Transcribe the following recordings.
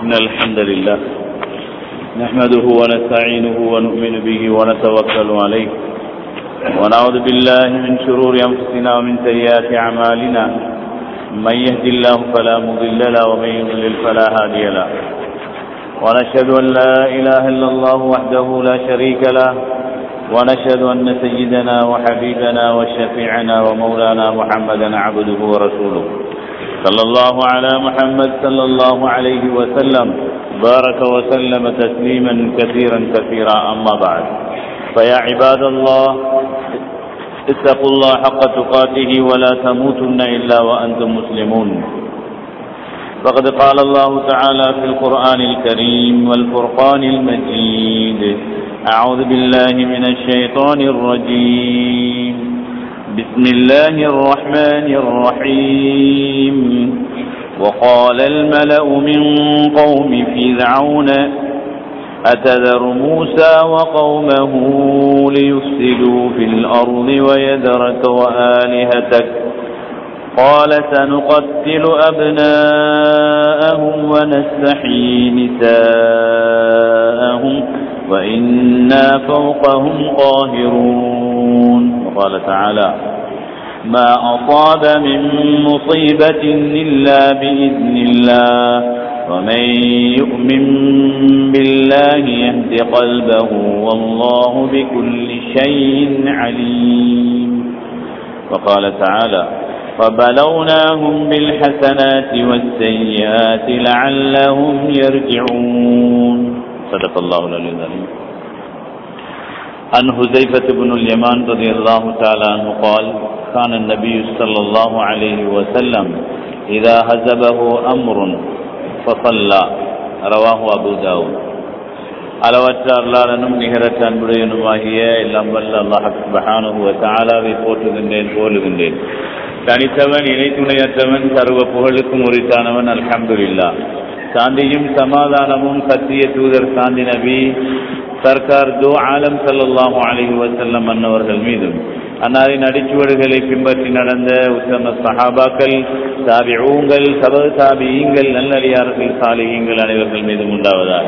إن الحمد لله نحمده ونستعينه ونؤمن به ونتوكل عليه ونعوذ بالله من شرور أنفسنا ومن سيئات أعمالنا من يهد الله فلا مضل له ومن يضلل فلا هادي له ونشهد أن لا إله إلا الله وحده لا شريك له ونشهد أن سيدنا وحبيبنا وشفيعنا ومولانا محمدا عبده ورسوله صلى الله على محمد صلى الله عليه وسلم بارك وسلم تسليما كثيرا كثيرا أما بعد فيا عباد الله اتقوا الله حق تقاته ولا تموتن إلا وأنتم مسلمون فقد قال الله تعالى في القرآن الكريم والفرقان المجيد أعوذ بالله من الشيطان الرجيم بسم الله الرحمن الرحيم وقال الملأ من قوم فرعون أتذر موسى وقومه ليفسدوا في الأرض ويذرك وآلهتك قال سنقتل أبناءهم ونستحيي نساءهم وإنا فوقهم قاهرون وقال تعالى ما أصاب من مصيبة إلا بإذن الله ومن يؤمن بالله يهد قلبه والله بكل شيء عليم وقال تعالى فبلوناهم بالحسنات والسيئات لعلهم يرجعون صدق الله العلي العظيم عن حذيفة بن اليمان رضي الله تعالى عنه قال كان النبي صلى الله عليه وسلم إذا هزبه أمر فصلى رواه أبو داود அளவற்ற அல்லாளனும் நிகரற்ற அன்புடையனுமாகிய எல்லாம் வல்ல அல்லாஹ் சுபஹானுவ தாலாவை போற்றுகின்றேன் போலுகின்றேன் தனித்தவன் இணைத்துணையற்றவன் சர்வ புகழுக்கும் உரித்தானவன் அல்ஹம்துல்லா சாந்தியும் சமாதானமும் சத்திய தூதர் சாந்தி நபி சர்க்கார் தோ ஆலம் சல்லாஹூ அலஹி வசல்லம் அன்னவர்கள் மீதும் அன்னாரின் அடிச்சுவடுகளை பின்பற்றி நடந்த உத்தம சஹாபாக்கள் தாபிஊங்கள் சப தாபியீங்கள் நல்லடியார்கள் சாலிகங்கள் அனைவர்கள் மீதும் உண்டாவதாக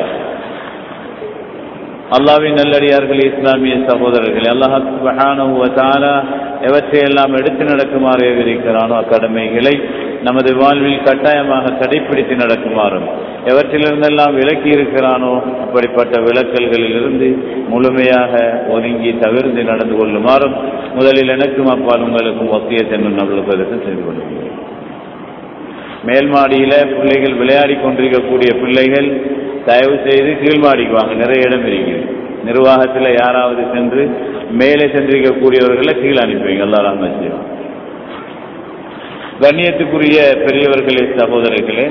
அல்லாவின் நல்லடியார்கள் இஸ்லாமிய சகோதரர்கள் அல்லாஹான எவற்றையெல்லாம் எடுத்து நடக்குமாறு இருக்கிறானோ அக்கடமைகளை நமது வாழ்வில் கட்டாயமாக கடைபிடித்து நடக்குமாறும் எவற்றிலிருந்தெல்லாம் விலக்கி இருக்கிறானோ அப்படிப்பட்ட விளக்கல்களில் இருந்து முழுமையாக ஒதுங்கி தவிர்த்து நடந்து கொள்ளுமாறும் முதலில் எனக்கும் அப்பால் உங்களுக்கும் ஒத்திய சென்னும் நம்மளுக்கு செய்து கொள்கிறேன் மேல் மாடியில பிள்ளைகள் விளையாடி கொண்டிருக்கக்கூடிய பிள்ளைகள் தயவு செய்து கீழ்மாடிக்கு வாங்க நிறைய இடம் இருக்குது நிர்வாகத்தில் யாராவது சென்று மேலே சென்றிருக்கக்கூடியவர்களை கீழே அனுப்புவீங்க எல்லாரும் செய்வாங்க கண்ணியத்துக்குரிய பெரியவர்களே சகோதரர்களே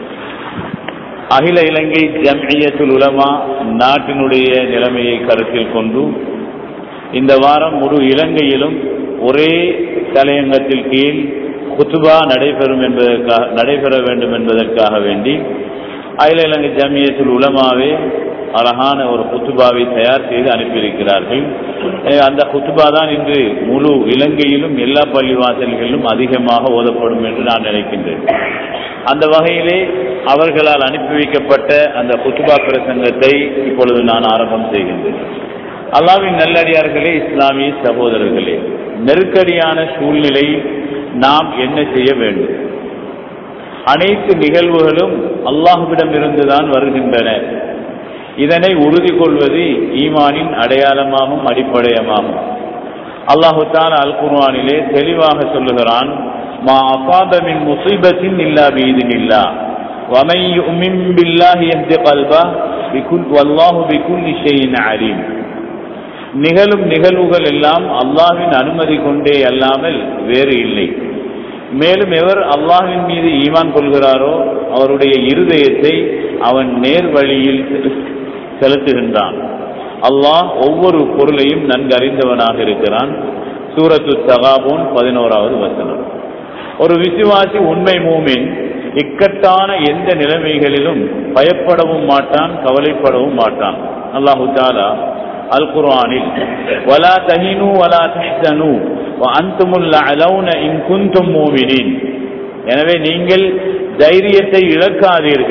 அகில இலங்கை ஜம்இயத்துல் உலமா நாட்டினுடைய நிலைமையை கருத்தில் கொண்டு இந்த வாரம் முழு இலங்கையிலும் ஒரே தலையங்கத்தில் கீழ் குத்துபா நடைபெறும் என்பதற்காக நடைபெற வேண்டும் என்பதற்காக வேண்டி அகில இலங்கை ஜமியத்தில் உலமாவே அழகான ஒரு குத்துபாவை தயார் செய்து அனுப்பியிருக்கிறார்கள் அந்த குத்துபா தான் இன்று முழு இலங்கையிலும் எல்லா பள்ளிவாசல்களிலும் அதிகமாக ஓதப்படும் என்று நான் நினைக்கின்றேன் அந்த வகையிலே அவர்களால் அனுப்பி வைக்கப்பட்ட அந்த குத்துபா பிரசங்கத்தை இப்பொழுது நான் ஆரம்பம் செய்கின்றேன் அல்லாவின் நல்லடியார்களே இஸ்லாமிய சகோதரர்களே நெருக்கடியான சூழ்நிலை நாம் என்ன செய்ய வேண்டும் அனைத்து நிகழ்வுகளும் அல்லாஹுவிடம் இருந்துதான் வருகின்றன இதனை உறுதி கொள்வது ஈமானின் அடையாளமாகும் அடிப்படையமாகும் அல்லாஹு தான் அல் குர்வானிலே தெளிவாக சொல்லுகிறான் மா அசாபமின் முசீபத்தின் இல்லா பீதின் இல்லா ومن يؤمن بالله يهد قلبه بكل والله بكل شيء عليم நிகழும் நிகழ்வுகள் எல்லாம் அல்லாஹ்வின் அனுமதி கொண்டே அல்லாமல் வேறு இல்லை மேலும் எவர் அல்லாஹின் மீது ஈமான் கொள்கிறாரோ அவருடைய இருதயத்தை அவன் நேர் வழியில் செலுத்துகின்றான் அல்லாஹ் ஒவ்வொரு பொருளையும் நன்கு அறிந்தவனாக இருக்கிறான் சூரத்து தகாபூன் பதினோராவது வசனம் ஒரு விசுவாசி உண்மை மூமின் இக்கட்டான எந்த நிலைமைகளிலும் பயப்படவும் மாட்டான் கவலைப்படவும் மாட்டான் அல்லாஹு தாலா அல் குர்ஆனில் வலா தஹினு வலா தஹ்சனு அந்துமுல் அலௌன இன் குந்தும் மூமினின் எனவே நீங்கள் தைரியத்தை இழக்காதீர்கள்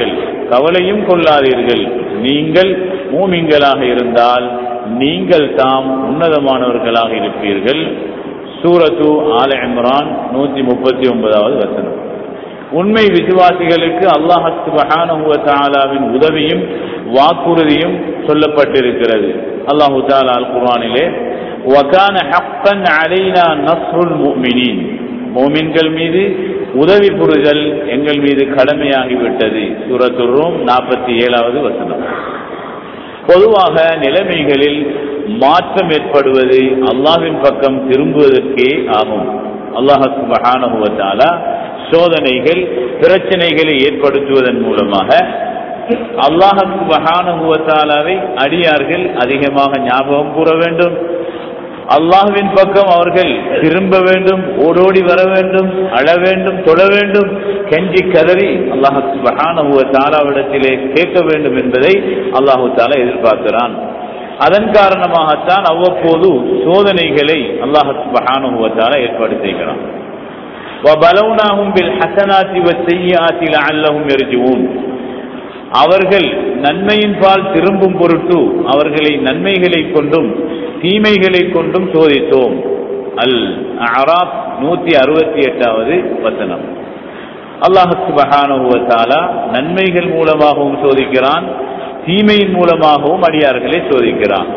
கவலையும் கொள்ளாதீர்கள் நீங்கள் மூமிங்களாக இருந்தால் நீங்கள் தாம் உன்னதமானவர்களாக இருப்பீர்கள் சூரத்து ஆல இம்ரான் நூத்தி முப்பத்தி ஒன்பதாவது வசனம் உண்மை விசுவாசிகளுக்கு அல்லாஹ் சுபஹானஹு தஆலாவின் உதவியும் வாக்குறுதியும் சொல்லப்பட்டிருக்கிறது அல்லாஹு தஆலா அல் குர்ஆனிலே وَكَانَ حَقًّا عَلَيْنَا نَصْرُ الْمُؤْمِنِينَ மோமின்கள் மீது உதவி புரிதல் எங்கள் மீது கடமையாகிவிட்டது சூரத்துர் ரூம் நாற்பத்தி ஏழாவது வசனம் பொதுவாக நிலைமைகளில் மாற்றம் ஏற்படுவது அல்லாஹ்வின் பக்கம் திரும்புவதற்கே ஆகும் அல்லாஹ் சுபஹானஹு வ தஆலா சோதனைகள் பிரச்சனைகளை ஏற்படுத்துவதன் மூலமாக அல்லாஹ் சுபஹானஹு வ தஆலாவை அடியார்கள் அதிகமாக ஞாபகம் கூற வேண்டும் அல்லாஹ்வின் பக்கம் அவர்கள் திரும்ப வேண்டும் ஓடோடி வர வேண்டும் அழ வேண்டும் தொழ வேண்டும் கெஞ்சி கதறி அல்லாஹ் சுபஹானஹு வ தஆலாவிடத்திலே கேட்க வேண்டும் என்பதை அல்லாஹு தஆலா எதிர்பார்க்கிறான் அதன் காரணமாகத்தான் அவ்வப்போது சோதனைகளை அல்லாஹ் சுபஹானஹு வ தஆலா ஏற்பாடு செய்கிறான் وَبَلَوْنَاهُمْ بِالْحَسَنَاتِ وَالسَّيِّئَاتِ لَعَلَّهُمْ يَرْجِعُونَ அவர்கள் நன்மையின் பால் திரும்பும் பொருட்டு அவர்களை நன்மைகளை கொண்டும் தீமைகளை கொண்டும் சோதித்தோம் அல் அராப் நூத்தி அறுபத்தி எட்டாவது வசனம் அல்லாஹ் சுபஹானஹு வ தஆலா நன்மைகள் மூலமாகவும் சோதிக்கிறான் தீமையின் மூலமாகவும் அடியார்களை சோதிக்கிறான்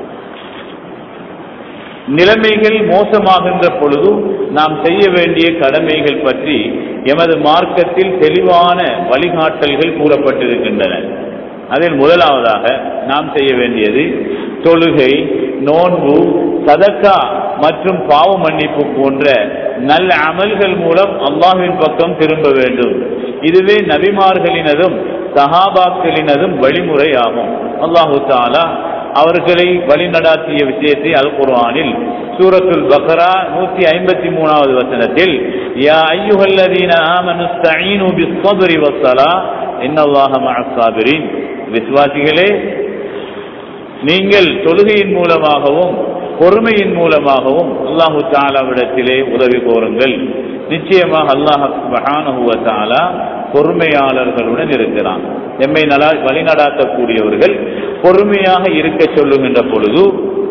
நிலைமைகள் மோசமாகின்ற பொழுது நாம் செய்ய வேண்டிய கடமைகள் பற்றி எமது மார்க்கத்தில் தெளிவான வழிகாட்டல்கள் கூறப்பட்டிருக்கின்றன அதில் முதலாவதாக நாம் செய்ய வேண்டியது தொழுகை நோன்பு சதக்கா மற்றும் பாவ மன்னிப்பு போன்ற நல்ல அமல்கள் மூலம் அல்லாஹ்வின் பக்கம் திரும்ப வேண்டும் இதுவே நபிமார்களினதும் சஹாபாக்களினதும் வழிமுறை ஆகும் அல்லாஹு தாலா அவர்களை வழிநடாத்திய விஷயத்தை அல் குர்ஆனில் சூரத்துல் பக்ரா நூத்தி ஐம்பத்தி மூணாவது வசனத்தில் யா ஐயுஹல்லதீன ஆமனு ஸ்தஈனு பிஸ்ஸப்ரி வஸ்ஸலா இன்னல்லாஹ மஅஸ் சாபிரின் விசுவாசிகளே நீங்கள் தொழுகையின் மூலமாகவும் பொறுமையின் மூலமாகவும் அல்லாஹு தாலாவிடத்திலே உதவி கோருங்கள் நிச்சயமாக அல்லாஹ் சுப்ஹானஹு வ தஆலா பொறுமையாளர்களுடன் இருக்கிறான் எம்மை நலா வழிநடாத்தக்கூடியவர்கள் பொறுமையாக இருக்க சொல்லுகின்ற பொழுது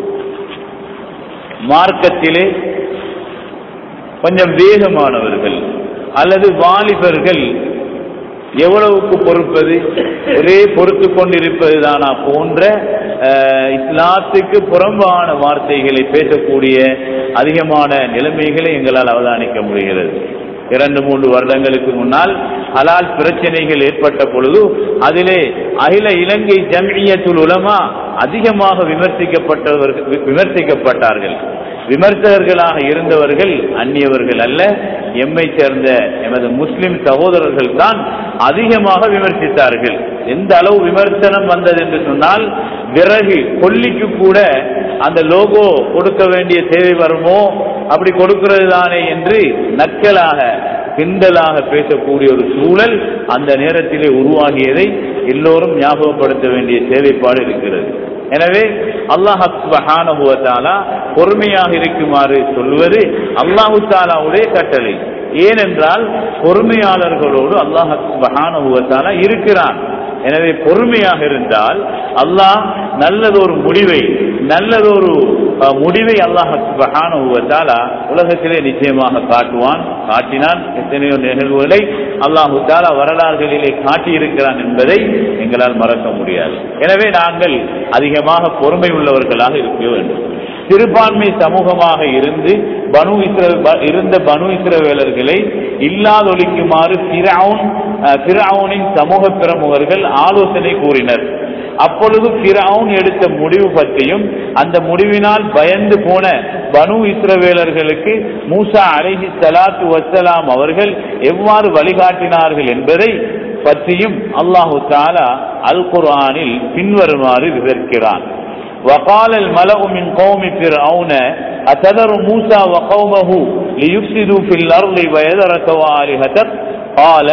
மார்க்கத்திலே கொஞ்சம் வேகமானவர்கள் அல்லது வாலிபர்கள் எவ்வளவுக்கு பொறுப்பது ஒரே பொறுத்து கொண்டிருப்பது தானா போன்ற அஹ், இஸ்லாத்துக்கு புறம்பான வார்த்தைகளை பேசக்கூடிய அதிகமான நிலைமைகளை எங்களால் அவதானிக்க முடிகிறது இரண்டு மூன்று வருடங்களுக்கு முன்னால் ஹலால் பிரச்சனைகள் ஏற்பட்ட பொழுது அதிலே அகில இலங்கை ஜம்இயத்துல் உலமா அதிகமாக விமர்சிக்கப்பட்டவர்கள் விமர்சிக்கப்பட்டார்கள் விமர்சகர்களாக இருந்தவர்கள் அந்நியவர்கள் அல்ல எம்மை சேர்ந்த எமது முஸ்லிம் சகோதரர்கள் தான் அதிகமாக விமர்சித்தார்கள் எந்த அளவு விமர்சனம் வந்தது என்று சொன்னால் விறகு கொல்லிக்கு கூட அந்த லோகோ கொடுக்க வேண்டிய தேவை வருமோ அப்படி கொடுக்கிறது தானே என்று நக்கலாக கிண்டலாக பேசக்கூடிய ஒரு சூழல் அந்த நேரத்திலே உருவாகியதை எல்லோரும் ஞாபகப்படுத்த வேண்டிய தேவைப்பாடு இருக்கிறது எனவே அல்லாஹ் சுப்ஹானஹு வ தஆலா பொறுமையாக இருக்குமாறு சொல்வது அல்லாஹு தாலாவுடைய கட்டளை ஏனென்றால் பொறுமையாளர்களோடு அல்லாஹ் சுப்ஹானஹு வ தஆலா இருக்கிறான் எனவே பொறுமையாக இருந்தால் அல்லாஹ் நல்லதொரு முடிவை நல்லதொரு அஹ், முடிவை அல்லாஹ் சுப்ஹானஹு வ தஆலா உலகத்திலே நிச்சயமாக காட்டுவான் காட்டினான் எத்தனையோ நிகழ்வுகளை அல்லாஹு தாலா வரலாறுகளிலே காட்டியிருக்கிறான் என்பதை எங்களால் மறக்க முடியாது எனவே நாங்கள் அதிகமாக பொறுமை உள்ளவர்களாக இருக்க வேண்டும் சிறுபான்மை சமூகமாக இருந்து பனு இஸ்ர ப- இருந்த பனு இஸ்ரவேலர்களை இல்லாதொழிக்குமாறு பிறவுன் பிறவுனின் சமூக பிரமுகர்கள் ஆலோசனை கூறினர் அப்பொழுது பிறவுன் எடுத்த முடிவு பற்றியும் அந்த முடிவினால் பயந்து போன பனு இஸ்ரவேலர்களுக்கு மூசா அலைஹி ஸலாத்து வஸ்ஸலாம் அவர்கள் எவ்வாறு வழிகாட்டினார்கள் என்பதை பற்றியும் அல்லாஹு தாலா அல் குர்ஆனில் பின்வருமாறு விவரிக்கிறான் وقال الملأ من قوم فرعون أتذر موسى وقومه ليفسدوا في الأرض ويذرك وآلهتك قال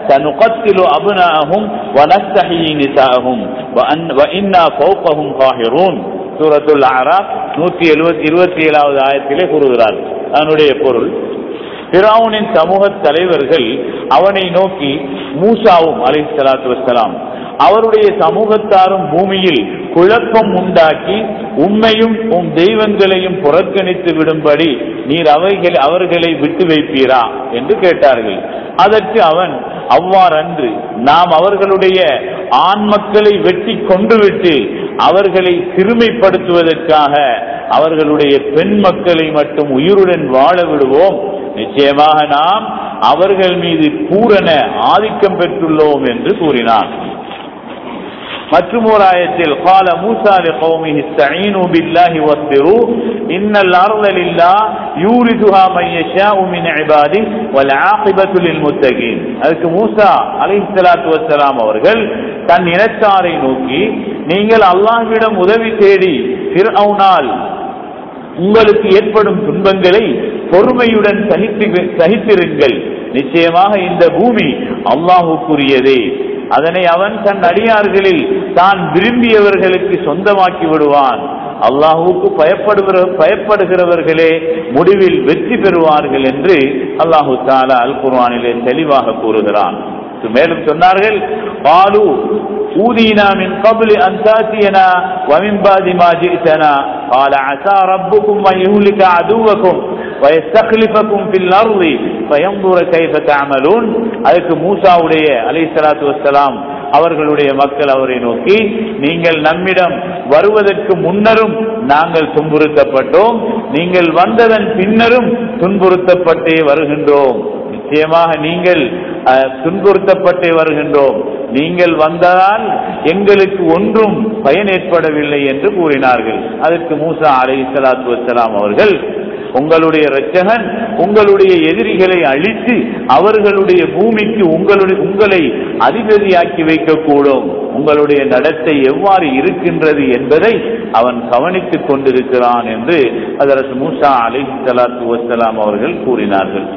سنقتل أبناءهم ونستحيي نساءهم وأن وإنا فوقهم قاهرون சூரத்துல் அராப் நூற்றி எழுபத்தி இருபத்தி ஏழாவது ஆயத்திலே கூறுகிறார் அதனுடைய பொருள் பிராவுனின் சமூக தலைவர்கள் அவனை நோக்கி மூசாவும் அலை சலாத்து வசலாம் அவருடைய சமூகத்தாரும் பூமியில் குழப்பம் உண்டாக்கி உண்மையும் உம் தெய்வங்களையும் புறக்கணித்து விடும்படி நீர் அவைகள் அவர்களை விட்டு வைப்பீரா என்று கேட்டார்கள் அதற்கு அவன் அவ்வாறன்று நாம் அவர்களுடைய ஆண் மக்களை வெட்டி கொண்டுவிட்டு அவர்களை சிறுமைப்படுத்துவதற்காக அவர்களுடைய பெண் மக்களை மட்டும் உயிருடன் வாழ விடுவோம் நிச்சயமாக நாம் அவர்கள் மீது பூரண ஆதிக்கம் பெற்றுள்ளோம் என்று கூறினான் மற்றும் ஒரு ஆயத்தில் قال موسى لقومه استعينوا بالله واصبروا ان الارض لله يورثها من يشاء من عباده والعاقبه للمتقين அதுக்கு மூசா அலைஹிஸ்ஸலாத்து வஸ்ஸலாம் அவர்கள் தன் இனத்தாரை நோக்கி நீங்கள் அல்லாஹ்விடம் உதவி தேடி ஃபிர்அவுனால் உங்களுக்கு ஏற்படும் துன்பங்களை பொறுமையுடன் சகித்து சகித்திருங்கள் நிச்சயமாக இந்த பூமி அல்லாஹுக்குரியதே அதனை அவன் தன் அடியார்களில் தான் விரும்பியவர்களுக்கு சொந்தமாக்கி விடுவான் அல்லாஹுக்கு பயப்படுகிற பயப்படுகிறவர்களே முடிவில் வெற்றி பெறுவார்கள் என்று அல்லாஹு தாலா அல் குர்ஆனிலே தெளிவாக கூறுகிறான் மேலும் சொன்னார்கள் பாலு ஊதீனா மின் قبل أن تأتينا ومن بعد ما جئتنا قال عسى ربكم أن يهلك عدوكم ويستخلفكم في الأرض فينظر كيف تعملون அதுக்கு மூசாவுடைய அலைஹிஸ்ஸலாத்து வஸ்ஸலாம் அவர்களுடைய மக்கள் அவரை நோக்கி நீங்கள் நம்மிடம் வருவதற்கு முன்னரும் நாங்கள் துன்புறுத்தப்பட்டோம் நீங்கள் வந்ததன் பின்னரும் துன்புறுத்தப்பட்டே வருகின்றோம் நிச்சயமாக நீங்கள் அஹ், துன்புறுத்தப்பட்டே வருகின்றோம் நீங்கள் வந்ததால் எங்களுக்கு ஒன்றும் பயன் ஏற்படவில்லை என்று கூறினார்கள் அதற்கு மூசா அலை சலாத்து வசலாம் அவர்கள் உங்களுடைய இரட்சகன் உங்களுடைய எதிரிகளை அழித்து அவர்களுடைய பூமிக்கு உங்களுடைய உங்களை அதிபதியாக்கி வைக்கக்கூடும் உங்களுடைய நடத்தை எவ்வாறு இருக்கின்றது என்பதை அவன் கவனித்துக் கொண்டிருக்கிறான் என்று அதற்கு மூசா அலை சலாத்து வசலாம் அவர்கள் கூறினார்கள்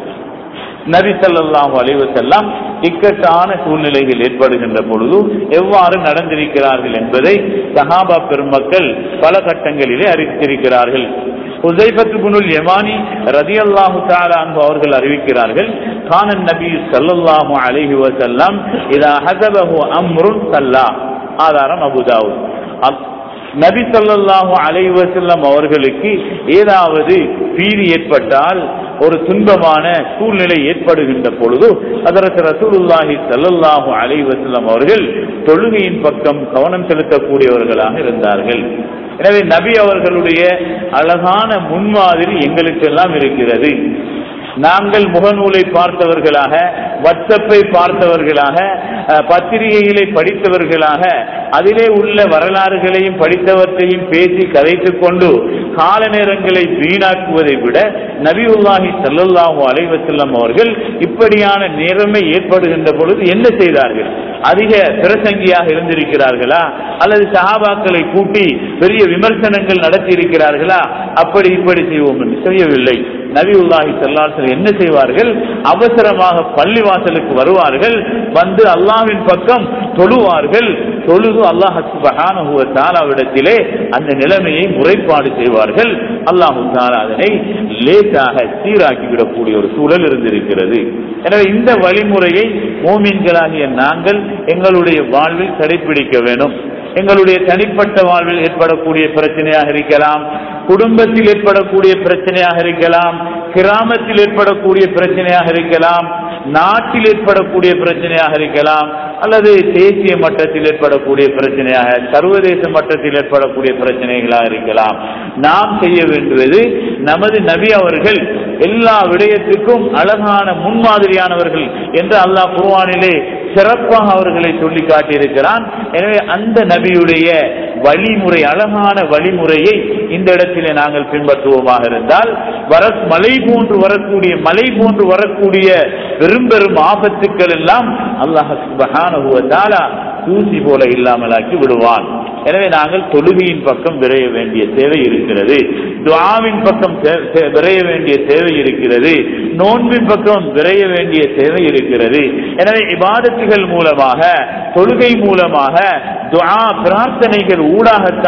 நபி ஸல்லல்லாஹு அலைஹி வஸல்லம் இக்கட்டான சூழ்நிலைகள் ஏற்படுகின்ற பொழுது எவ்வாறு நடந்திருக்கிறார்கள் என்பதை சஹாபா பெருமக்கள் பல கட்டங்களிலே அறிவித்திருக்கிறார்கள் ஹுசைபத் இப்னுல் யமானி ரதியல்லாஹு தஆலா அன்ஹு அவர்கள் அறிவிக்கிறார்கள் கான நபி ஸல்லல்லாஹு அலைஹி வஸல்லம் இதா ஹஸபஹு அம்ருன் ஸல்லா ஆதாரம் அபூ தாவூத் அப்- நபி ஸல்லல்லாஹு அலைஹி வஸல்லம் அவர்களுக்கு ஏதாவது பீதி ஏற்பட்டால் ஒரு துன்பமான சூழ்நிலை ஏற்படுகின்ற பொழுது அதற்கு ரசூலுல்லாஹி ஸல்லல்லாஹு அலைஹி வஸல்லம் அவர்கள் தொழுகையின் பக்கம் கவனம் செலுத்தக்கூடியவர்களாக இருந்தார்கள் எனவே நபி அவர்களுடைய அழகான முன்மாதிரி எங்களுக்கெல்லாம் இருக்கிறது நாங்கள் முகநூலை பார்த்தவர்களாக வாட்ஸ்அப்பை பார்த்தவர்களாக அஹ், பத்திரிகைகளை படித்தவர்களாக அதிலே உள்ள வரலாறுகளையும் படித்தவற்றையும் பேசி கதைத்துக் கொண்டு கால நேரங்களை வீணாக்குவதை விட நபியுல்லாஹி ஸல்லல்லாஹு அலைஹி வஸல்லம் அவர்கள் இப்படியான நேரமே ஏற்படுகின்ற பொழுது என்ன செய்தார்கள் அதிக பிரசங்கியாக இருந்திருக்கிறார்களா அல்லது சஹாபாக்களை கூட்டி பெரிய விமர்சனங்கள் நடத்தி இருக்கிறார்களா அப்படி இப்படி செய்வோம் என்று செய்யவில்லை நபியுல்லாஹி ஸல்லல்லாஹு என்ன செய்வார்கள் அவசரமாக பள்ளிவாசலுக்கு வருவார்கள் வந்து அல்லாஹ்வின் பக்கம் தொழுவார்கள் தொழுது அல்லாஹ் சுப்ஹானஹு வ தஆலாவிடத்திலே அந்த நிலைமையை முறைப்பாடு செய்வார்கள் அல்லாஹு தஆலா அதனை லேசாக சீராக்கி விடக்கூடிய ஒரு சூழல் இருந்திருக்கிறது எனவே இந்த வழிமுறையை மோமீன்களாகிய நாங்கள் எங்களுடைய வாழ்வில் கடைபிடிக்க வேண்டும் எங்களுடைய தனிப்பட்ட வாழ்வில் ஏற்படக்கூடிய பிரச்சனையாக இருக்கலாம் குடும்பத்தில் ஏற்படக்கூடிய பிரச்சனையாக இருக்கலாம் கிராமத்தில் ஏற்படக்கூடிய பிரச்சனையாக இருக்கலாம் நாட்டில் ஏற்படக்கூடிய பிரச்சனையாக இருக்கலாம் அல்லது தேசிய மட்டத்தில் ஏற்படக்கூடிய பிரச்சனையாக சர்வதேச மட்டத்தில் ஏற்படக்கூடிய பிரச்சனைகளாக இருக்கலாம் நாம் செய்ய வேண்டுவது நமது நபி அவர்கள் எல்லா விடயத்துக்கும் அழகான முன்மாதிரியானவர்கள் என்று அல்லாஹ் குர்ஆனிலே சிறப்பாக அவர்களை சொல்லி காட்டியிருக்கிறான் எனவே அந்த நபியுடைய வழிமுறை அழகான வழிமுறையை இந்த இடத்திலே நாங்கள் பின்பற்றுவோமாக இருந்தால் வர மலை போன்று வரக்கூடிய மலை போன்று வரக்கூடிய பெரும் பெரும் ஆபத்துக்கள் எல்லாம் அல்லாஹ் சுப்ஹானஹு வ தஆலா தூசி போல இல்லாமலாக்கி விடுவான் எனவே நாங்கள் தொழுகையின் பக்கம் விரைய வேண்டிய தேவை இருக்கிறது துஆவின் பக்கம் தே- தே- விரைய வேண்டிய தேவை இருக்கிறது நோன்பின் பக்கம் விரைய வேண்டிய தேவை இருக்கிறது எனவே இபாதத்துகள் மூலமாக தொழுகை மூலமாக துஆ பிரார்த்தனைகள் ஊடாகத்தான்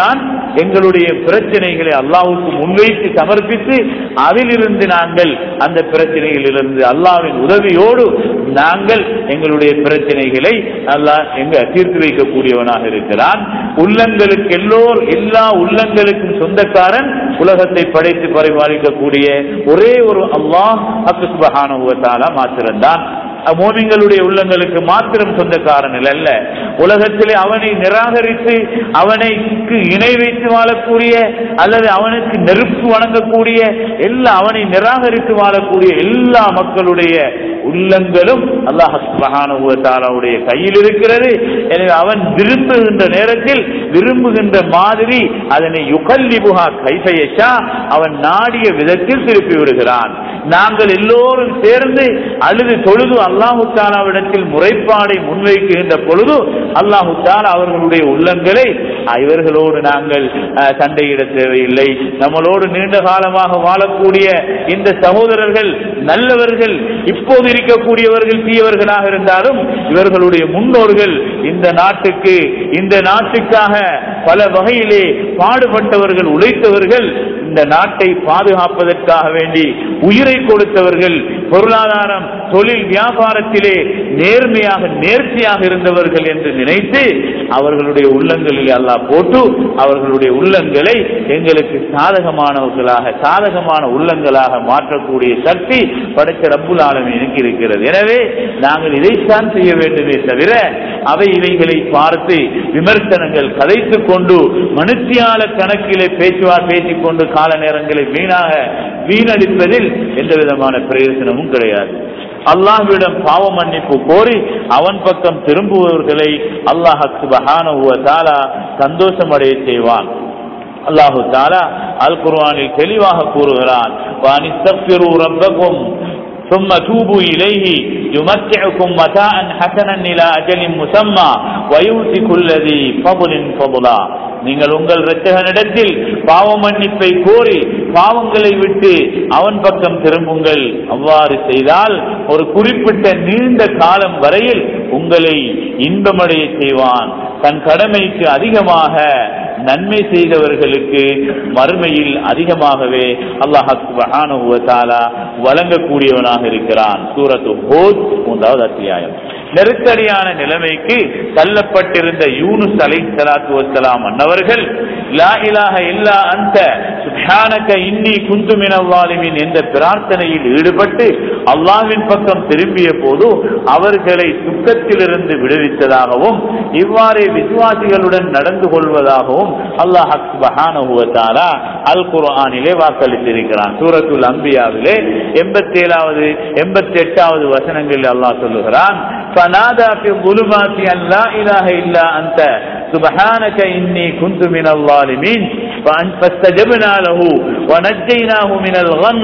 எங்களுடைய பிரச்சனைகளை அல்லாஹ்வுக்கு முன்வைத்து சமர்ப்பித்து அதிலிருந்து நாங்கள் அந்த பிரச்சனைகளிலிருந்து அல்லாஹ்வின் உதவியோடு நாங்கள் எங்களுடைய பிரச்சனைகளை அல்லாஹ் எங்க தீர்த்து வைக்கக்கூடியவனாக இருக்கிறான் உள்ளங்களுக்கு எல்லோர் எல்லா உள்ளங்களுக்கும் சொந்தக்காரன் உலகத்தை படைத்து பரிபாலிக்கக்கூடிய ஒரே ஒரு அல்லாஹ் அக்குஸ்பஹானுவத்தாலா மாத்திரம்தான் மோமிங்களுடைய உள்ளங்களுக்கு மாத்திரம் சொந்தக்காரன் அல்ல உலகத்திலே அவனை நிராகரித்து அவனைக்கு இணை வைத்து வாழக்கூடிய அல்லது அவனுக்கு நெருப்பு வழங்கக்கூடிய எல்லா அவனை நிராகரித்து வாழக்கூடிய எல்லா மக்களுடைய உள்ளங்களும் அல்லாஹ் சுபஹானுடைய கையில் இருக்கிறது எனவே அவன் விரும்புகின்ற நேரத்தில் விரும்புகின்ற மாதிரி அதனை யுகல்லிபுகா கைசையஷா அவன் நாடிய விதத்தில் திருப்பி விடுகிறான் நாங்கள் எல்லோரும் சேர்ந்து அழுது தொழுது அல்லாஹு தாலாவிடத்தில் முறைப்பாடை முன்வைக்குகின்ற பொழுது அல்லாஹு தாலா அவர்களுடைய உள்ளங்களை இவர்களோடு நாங்கள் அஹ், சண்டையிட தேவையில்லை நம்மளோடு நீண்ட காலமாக வாழக்கூடிய இந்த சகோதரர்கள் நல்லவர்கள் இப்போது இருக்கக்கூடியவர்கள் தீயவர்களாக இருந்தாலும் இவர்களுடைய முன்னோர்கள் இந்த நாட்டுக்கு இந்த நாட்டுக்காக பல வகையிலே பாடுபட்டவர்கள் உழைத்தவர்கள் இந்த நாட்டை பாதுகாப்பதற்காக வேண்டி உயிரை கொடுத்தவர்கள் பொருளாதாரம் தொழில் வியாபாரத்திலே நேர்மையாக நேர்த்தியாக இருந்தவர்கள் என்று நினைத்து அவர்களுடைய உள்ளங்களில் அல்லாஹ் போட்டு அவர்களுடைய உள்ளங்களை எங்களுக்கு சாதகமானவர்களாக சாதகமான உள்ளங்களாக மாற்றக்கூடிய சக்தி படைத்த ரப்புல் ஆலமீனுக்கு இருக்கிறது எனவே நாங்கள் இதைத்தான் செய்ய வேண்டுமே தவிர அவை இவைகளை பார்த்து விமர்சனங்கள் கதைத்துக் கொண்டு மனுத்தியால கணக்கிலே பேச்சுவார் பேசிக் கொண்டு கால நேரங்களை வீணாக வீணடிப்பதில் எந்த விதமான பிரயோஜனமும் கிடையாது அல்லாஹ்விடம் பாவ மன்னிப்பு கோரி அவன் பக்கம் திரும்புபவர்களை அல்லாஹ் சுபஹானஹு வ தஆலா சந்தோஷமடைய செய்வான் அல்லாஹு தாலா அல் குர்ஆனில் தெளிவாக கூறுகிறான் வானிஸ்தக்ஃபிரு ரப்பக்கும் ثم توبوا إليه يمتعكم متاعا حسنا إلى أجل مسمى ويؤتي كل ذي فضل فضلا நீங்கள் உங்கள் இரட்சகனிடத்தில் பாவ மன்னிப்பை கோரி பாவங்களை விட்டு அவன் பக்கம் திரும்புங்கள் அவ்வாறு செய்தால் ஒரு குறிப்பிட்ட நீண்ட காலம் வரையில் உங்களை இன்பமடைய செய்வான் தன் கடமைக்கு அதிகமாக நன்மை செய்தவர்களுக்கு மறுமையில் அதிகமாகவே அல்லாஹ் சுப்ஹானஹு வ தஆலா வழங்கக்கூடியவனாக இருக்கிறான் சூரத்து ஹூத் மூன்றாவது அத்தியாயம் நெருக்கடியான நிலைமைக்கு தள்ளப்பட்டிருந்த யூனுஸ் அலை சலாத்து வசலாம் அன்னவர்கள் லா இலாஹ இல்லா அந்த சுப்ஹானக இன்னி குந்து மினவாலிமின் என்ற பிரார்த்தனையில் ஈடுபட்டு அல்லாஹ்வின் பக்கம் திரும்பிய போது அவர்களை துக்கத்திலிருந்து விடுவித்ததாகவும் இவ்வாறே விசுவாசிகளுடன் நடந்து கொள்வதாகவும் அல்லாஹ் சுப்ஹானஹு வ தஆலா அல் குர்ஆனிலே வாக்களித்திருக்கிறான் சூரத்துல் அம்பியாவிலே எண்பத்தி ஏழாவது எண்பத்தி எட்டாவது வசனங்களில் அல்லாஹ் சொல்லுகிறான் فنادى في الظلمات أن لا إله إلا أنت سبحانك إني كنت من الظالمين فأن- فاستجبنا له ونجيناه من الغم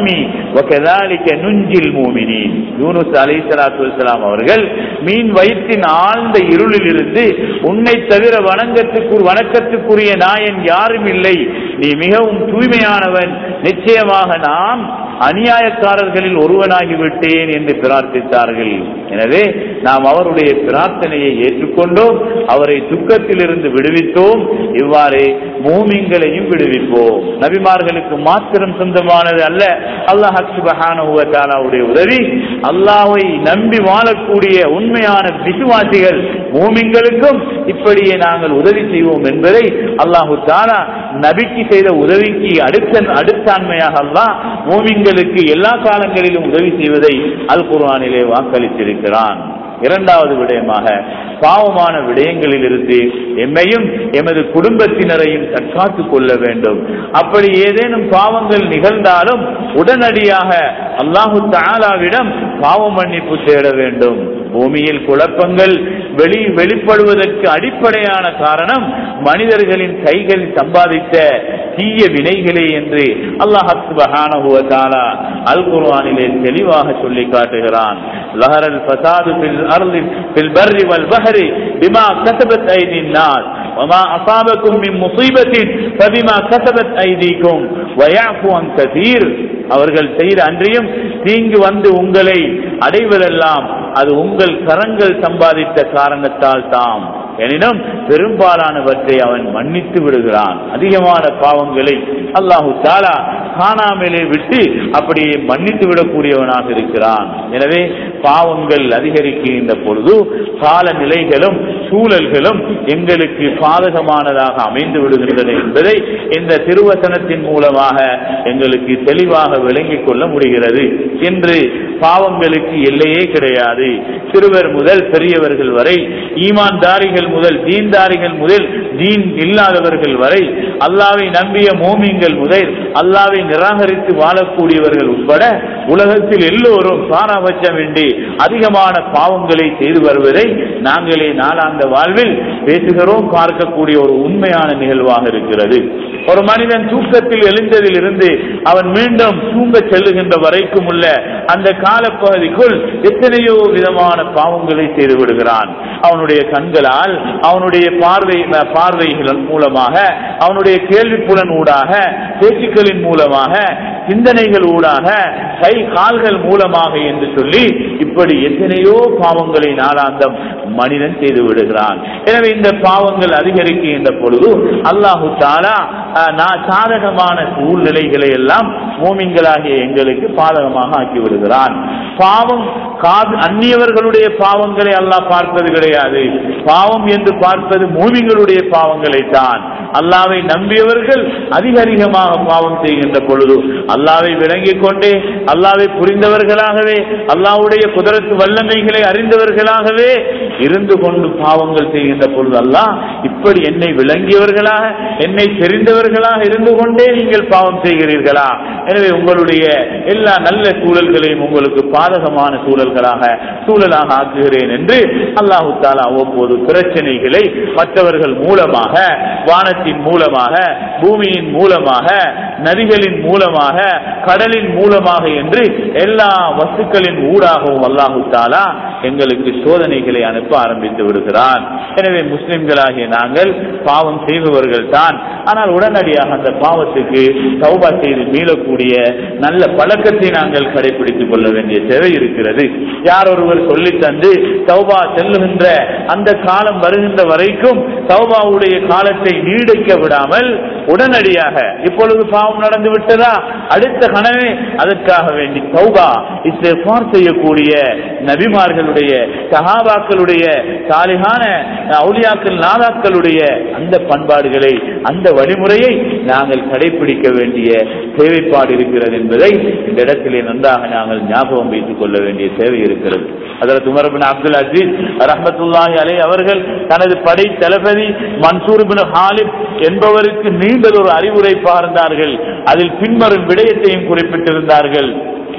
وكذلك ننجي المؤمنين யூனுஸ் அலை சலாத்து வலாம் அவர்கள் மீன் வயிற்றின் ஆழ்ந்த இருளில் இருந்து உன்னை தவிர வணங்கத்துக்கு வணக்கத்துக்குரிய நாயன் யாரும் இல்லை நீ மிகவும் தூய்மையானவன் நிச்சயமாக நாம் அநியாயக்காரர்களில் ஒருவனாகிவிட்டேன் என்று பிரார்த்தித்தார்கள் எனவே நாம் அவருடைய பிரார்த்தனையை ஏற்றுக்கொண்டோம் அவரை துக்கத்திலிருந்து விடுவித்தோம் இவ்வாறே மூமிங்களையும் விடுவிப்போம் நபிமார்களுக்கு மாத்திரம் சொந்தமானது அல்ல அல்லாஹ் சுபஹானுடைய உதவி அல்லாஹ்வை நம்பி வாழக்கூடிய உண்மையான விசுவாசிகள் மூமிங்களுக்கும் இப்படியே நாங்கள் உதவி செய்வோம் என்பதை அல்லாஹு தாலா நபிக்கு செய்த உதவிக்கு அடுத்த அடுத்தாண்மையாக அல்லாஹ் மூமிங்களுக்கு எல்லா காலங்களிலும் உதவி செய்வதை அல் குர்ஆனிலே வாக்களித்திருக்கிறான் இரண்டாவது விடயமாக பாவமான விடயங்களில் இருந்து எம்மையும் எமது குடும்பத்தினரையும் தற்காத்துக் கொள்ள வேண்டும் அப்படி ஏதேனும் பாவங்கள் நிகழ்ந்தாலும் உடனடியாக அல்லாஹு தாலாவிடம் பாவ மன்னிப்பு தேட வேண்டும் பூமியில் குழப்பங்கள் வெளி வெளிப்படுவதற்கு அடிப்படையான காரணம் மனிதர்களின் கைகளில் சம்பாதித்த தீய வினைகளே என்று அல்லாஹ் சுப்ஹானஹு வ தஆலா அல் குர்ஆனிலே தெளிவாக சொல்லி காட்டுகிறான் லஹரல் ஃபசாது ஃபில் அர்தி ஃபில் பர்ரி வல் பஹரி பிமா கஸபத் ஐதின் நாஸ் وما أصابكم من مصيبة فبما كسبت أيديكم ويعفو عن كثير அவர்கள் செய்த அன்றியும் தீங்கு வந்து உங்களை அடைவதெல்லாம் அது உங்கள் கரங்கள் சம்பாதித்த காரணத்தால் தாம் எனினும் பெரும்பாலானவற்றை அவன் மன்னித்து விடுகிறான் அதிகமான பாவங்களை அல்லாஹு தாலா காணாமலே விட்டு அப்படியே மன்னித்து விடக்கூடியவனாக இருக்கிறான் எனவே பாவங்கள் அதிகரிக்கின்ற பொழுது காலநிலைகளும் சூழல்களும் எங்களுக்கு பாதகமானதாக அமைந்து விடுகின்றன என்பதை இந்த திருவசனத்தின் மூலமாக எங்களுக்கு தெளிவாக விளங்கிக் கொள்ள முடிகிறது இன்று பாவங்களுக்கு எல்லையே கிடையாது சிறுவர் முதல் பெரியவர்கள் வரை ஈமான்தாரிகள் முதல் தீன்தாரிகள் முதல் தீன் இல்லாதவர்கள் வரை அல்லாவை நம்பிய மோமிங்கள் முதல் அல்லாவை நிராகரித்து வாழக்கூடியவர்கள் உட்பட உலகத்தில் எல்லோரும் பாராபட்சமின்றி அதிகமான பாவங்களை செய்து வருவதை நாங்களே நாளாந்த வாழ்வில் பேசுகிறோம் பார்க்கக்கூடிய ஒரு உண்மையான நிகழ்வாக இருக்கிறது ஒரு மனிதன் தூக்கத்தில் எழுந்ததில் இருந்து அவன் மீண்டும் தூங்க செல்லுகின்ற வரைக்கும் உள்ள அந்த காலப்பகுதிக்குள் எத்தனையோ விதமான பாவங்களை செய்து விடுகிறான் அவனுடைய கண்களால் அவனுடைய பார்வை பார்வைகள் மூலமாக அவனுடைய கேள்விப்புலன் ஊடாக பேச்சுக்களின் மூலமாக சிந்தனைகள் ஊடாக கை கால்கள் மூலமாக என்று சொல்லி இப்படி எத்தனையோ பாவங்களை நாளாந்தம் மனிதன் செய்து விடுகிறான் எனவே இந்த பாவங்கள் அதிகரிக்கின்ற பொழுது அல்லாஹு தாலா நான் சாதகமான சூழ்நிலைகளை எல்லாம் மோமின்களாகிய எங்களுக்கு பாதகமாக ஆக்கி விடுகிறான் பாவம் காது அந்நியவர்களுடைய பாவங்களை அல்லாஹ் பார்ப்பது கிடையாது பாவம் என்று பார்ப்பது மூமிங்களுடைய பாவங்களை தான் அல்லாவை நம்பியவர்கள் அதிக அதிகமாக பாவம் செய்கின்ற பொழுது அல்லாவை விளங்கிக் கொண்டே அல்லாவை புரிந்தவர்களாகவே அல்லாவுடைய குதிரத்து வல்லமைகளை அறிந்தவர்களாகவே இருந்து கொண்டு பாவங்கள் செய்கின்ற பொழுது அல்லாஹ் இப்படி என்னை விளங்கியவர்களாக என்னை தெரிந்தவர்களாக இருந்து கொண்டே நீங்கள் பாவம் செய்கிறீர்களா எனவே உங்களுடைய எல்லா நல்ல சூழல்களையும் உங்களுக்கு பாதகமான சூழல்களாக சூழலாக ஆக்குகிறேன் என்று அல்லாஹு தாலா அவ்வப்போது பிரச்சனைகளை மற்றவர்கள் மூலமாக வானத்தின் மூலமாக பூமியின் மூலமாக நதிகளின் மூலமாக கடலின் மூலமாக என்று எல்லா வஸ்துக்களின் ஊடாகவும் அல்லாஹு தாலா எங்களுக்கு சோதனைகளை அனுப்ப ஆரம்பித்து விடுகிறான் எனவே முஸ்லிம்களாகிய நாங்கள் பாவம் செய்பவர்கள் தான் ஆனால் உடனடியாக அந்த பாவத்துக்கு சௌபா செய்து மீளக்கூடிய நல்ல பழக்கத்தை நாங்கள் கடைபிடித்துக் கொள்ள வேண்டிய தேவை இருக்கிறது யார் ஒருவர் சொல்லி தந்து சௌபா செல்லுகின்ற அந்த காலம் வருகின்ற வரைக்கும் சௌபாவுடைய காலத்தை நீடிக்க விடாமல் உடனடியாக இப்பொழுது பாவம் நடந்து விட்டதா அடுத்த கனவே அதற்காக வேண்டி சௌபா இஸ்திஃபார் செய்யக்கூடிய நபிமார்களுடைய சஹாபாக்களுடைய சாலிகான அவுலியாக்கள் நாதாக்களுடைய அந்த பண்பாடுகளை அந்த வழிமுறையை நாங்கள் கடைபிடிக்க வேண்டிய தேவைப்பாடு இருக்கிறது என்பதை இந்த இடத்திலே நன்றாக நாங்கள் ஞாபகம் வைத்துக் கொள்ள வேண்டிய தேவை இருக்கிறது அதற்கு உமர்பின் அப்துல் அஜீஸ் ரஹமத்துல்லாஹி அலை அவர்கள் தனது படை தளபதி மன்சூர் பின் ஹாலிப் என்பவருக்கு நீண்டதொரு அறிவுரை பகர்ந்தார்கள் அதில் பின்வரும் விடயத்தையும் குறிப்பிட்டிருந்தார்கள்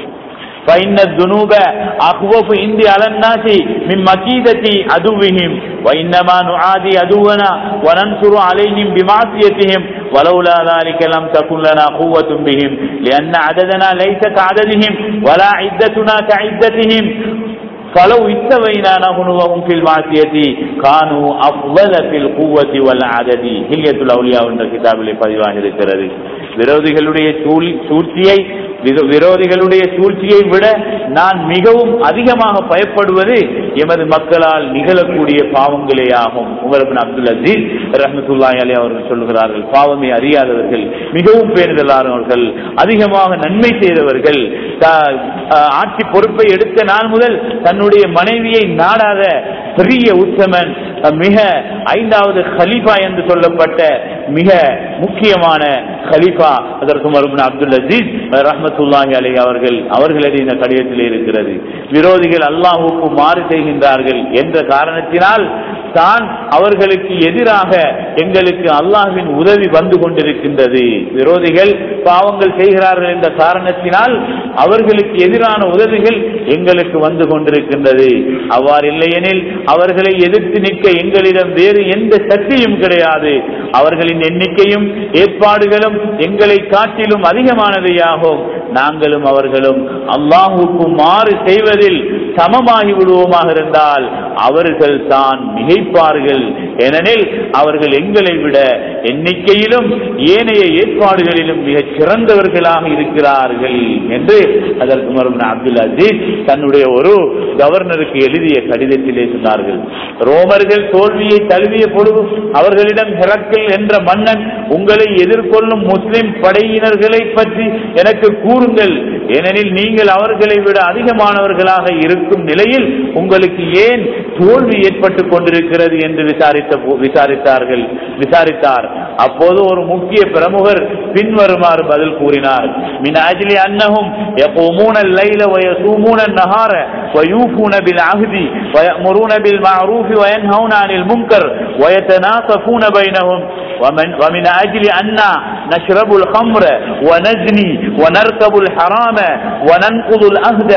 فإن الذنوب أخوف عندي على الناس من مكيدة عدوهم وإنما نعادي عدونا وننصر عليهم بمعصيتهم ولولا ذلك لم تكن لنا قوة بهم لأن عددنا ليس كعددهم ولا عدتنا كعدتهم فلو استوينا نحن وهم في المعصية كانوا أفضل في القوة والعدد هلية الأولياء என்ற கிதாபிலே பதிவாக இருக்கிறது விரோதிகளுடைய சூழ்ச்சியை விரோதிகளுடைய சூழ்ச்சியை விட நான் மிகவும் அதிகமாக பயப்படுவது எமது மக்களால் நிகழக்கூடிய பாவங்களே ஆகும் உமர் அப்துல் அசீஸ் ரஹமத்துல்லாய் அலி அவர்கள் சொல்லுகிறார்கள் பாவமே அறியாதவர்கள் மிகவும் பேணுதலானவர்கள் அதிகமாக நன்மை செய்தவர்கள் ஆட்சி பொறுப்பை எடுத்த நாள் முதல் தன்னுடைய மனைவியை நாடாத பெரிய உத்தமன் மிக ஐந்தாவது ஹலீஃபா என்று சொல்லப்பட்ட மிக முக்கியமான ஹலீஃபா அதற்கு மருமன் அப்துல் அசீஸ் ரஹமத்துல்லாஹி அலி அவர்கள் அவர்களது இந்த கடிதத்தில் இருக்கிறது விரோதிகள் அல்லாஹுக்கு மாறு செய்கின்றார்கள் என்ற காரணத்தினால் தான் அவர்களுக்கு எதிராக எங்களுக்கு அல்லாஹ்வின் உதவி வந்து கொண்டிருக்கின்றது விரோதிகள் பாவங்கள் செய்கிறார்கள் என்ற காரணத்தினால் அவர்களுக்கு எதிரான உதவிகள் எங்களுக்கு வந்து கொண்டிருக்கின்றது அவ்வாறு இல்லையெனில் அவர்களை எதிர்த்து நிற்க எங்களிடம் வேறு எந்த சக்தியும் கிடையாது அவர்களின் எண்ணிக்கையும் ஏற்பாடுகளும் எங்களை காட்டிலும் அதிகமானவையாகும் நாங்களும் அவர்களும் அல்லாஹுக்கு மாறு செய்வதில் சமமாகி விடுவோமாக இருந்தால் அவர்கள் தான் மிகைப்பார்கள் ஏனெனில் அவர்கள் எங்களை விட எண்ணிக்கையிலும் ஏனைய ஏற்பாடுகளிலும் மிகச் சிறந்தவர்களாக இருக்கிறார்கள் என்று அதற்கு மறுபடியும் அப்துல் அஜீஸ் தன்னுடைய ஒரு கவர்னருக்கு எழுதிய கடிதத்திலே சொன்னார்கள் ரோமர்கள் தோல்வியை தழுவிய பொழுது அவர்களிடம் ஹெரக்கில் என்ற மன்னன் உங்களை எதிர்கொள்ளும் முஸ்லிம் படையினர்களை பற்றி எனக்கு கூறுங்கள் ஏனெனில் நீங்கள் அவர்களை விட அதிகமானவர்களாக இருக்கும் நிலையில் உங்களுக்கு ஏன் தோல்வி ஏற்பட்டுக் கொண்டிருக்கிறது என்று விசாரித்த போ- விசாரித்தார்கள் விசாரித்தார் அப்போது ஒரு முக்கிய பிரமுகர் பின்வருமாறு பதில் கூறினார் மின் அஜிலி அன்னஹும் يقومون الليل ويصومون النهار ويوفون بالعهد ويأمرون بالمعروف وينهون عن المنكر ويتناصفون بينهم ومن ومن أجل أن نشرب الخمر ونزني ونركب الحرام وننقض العهد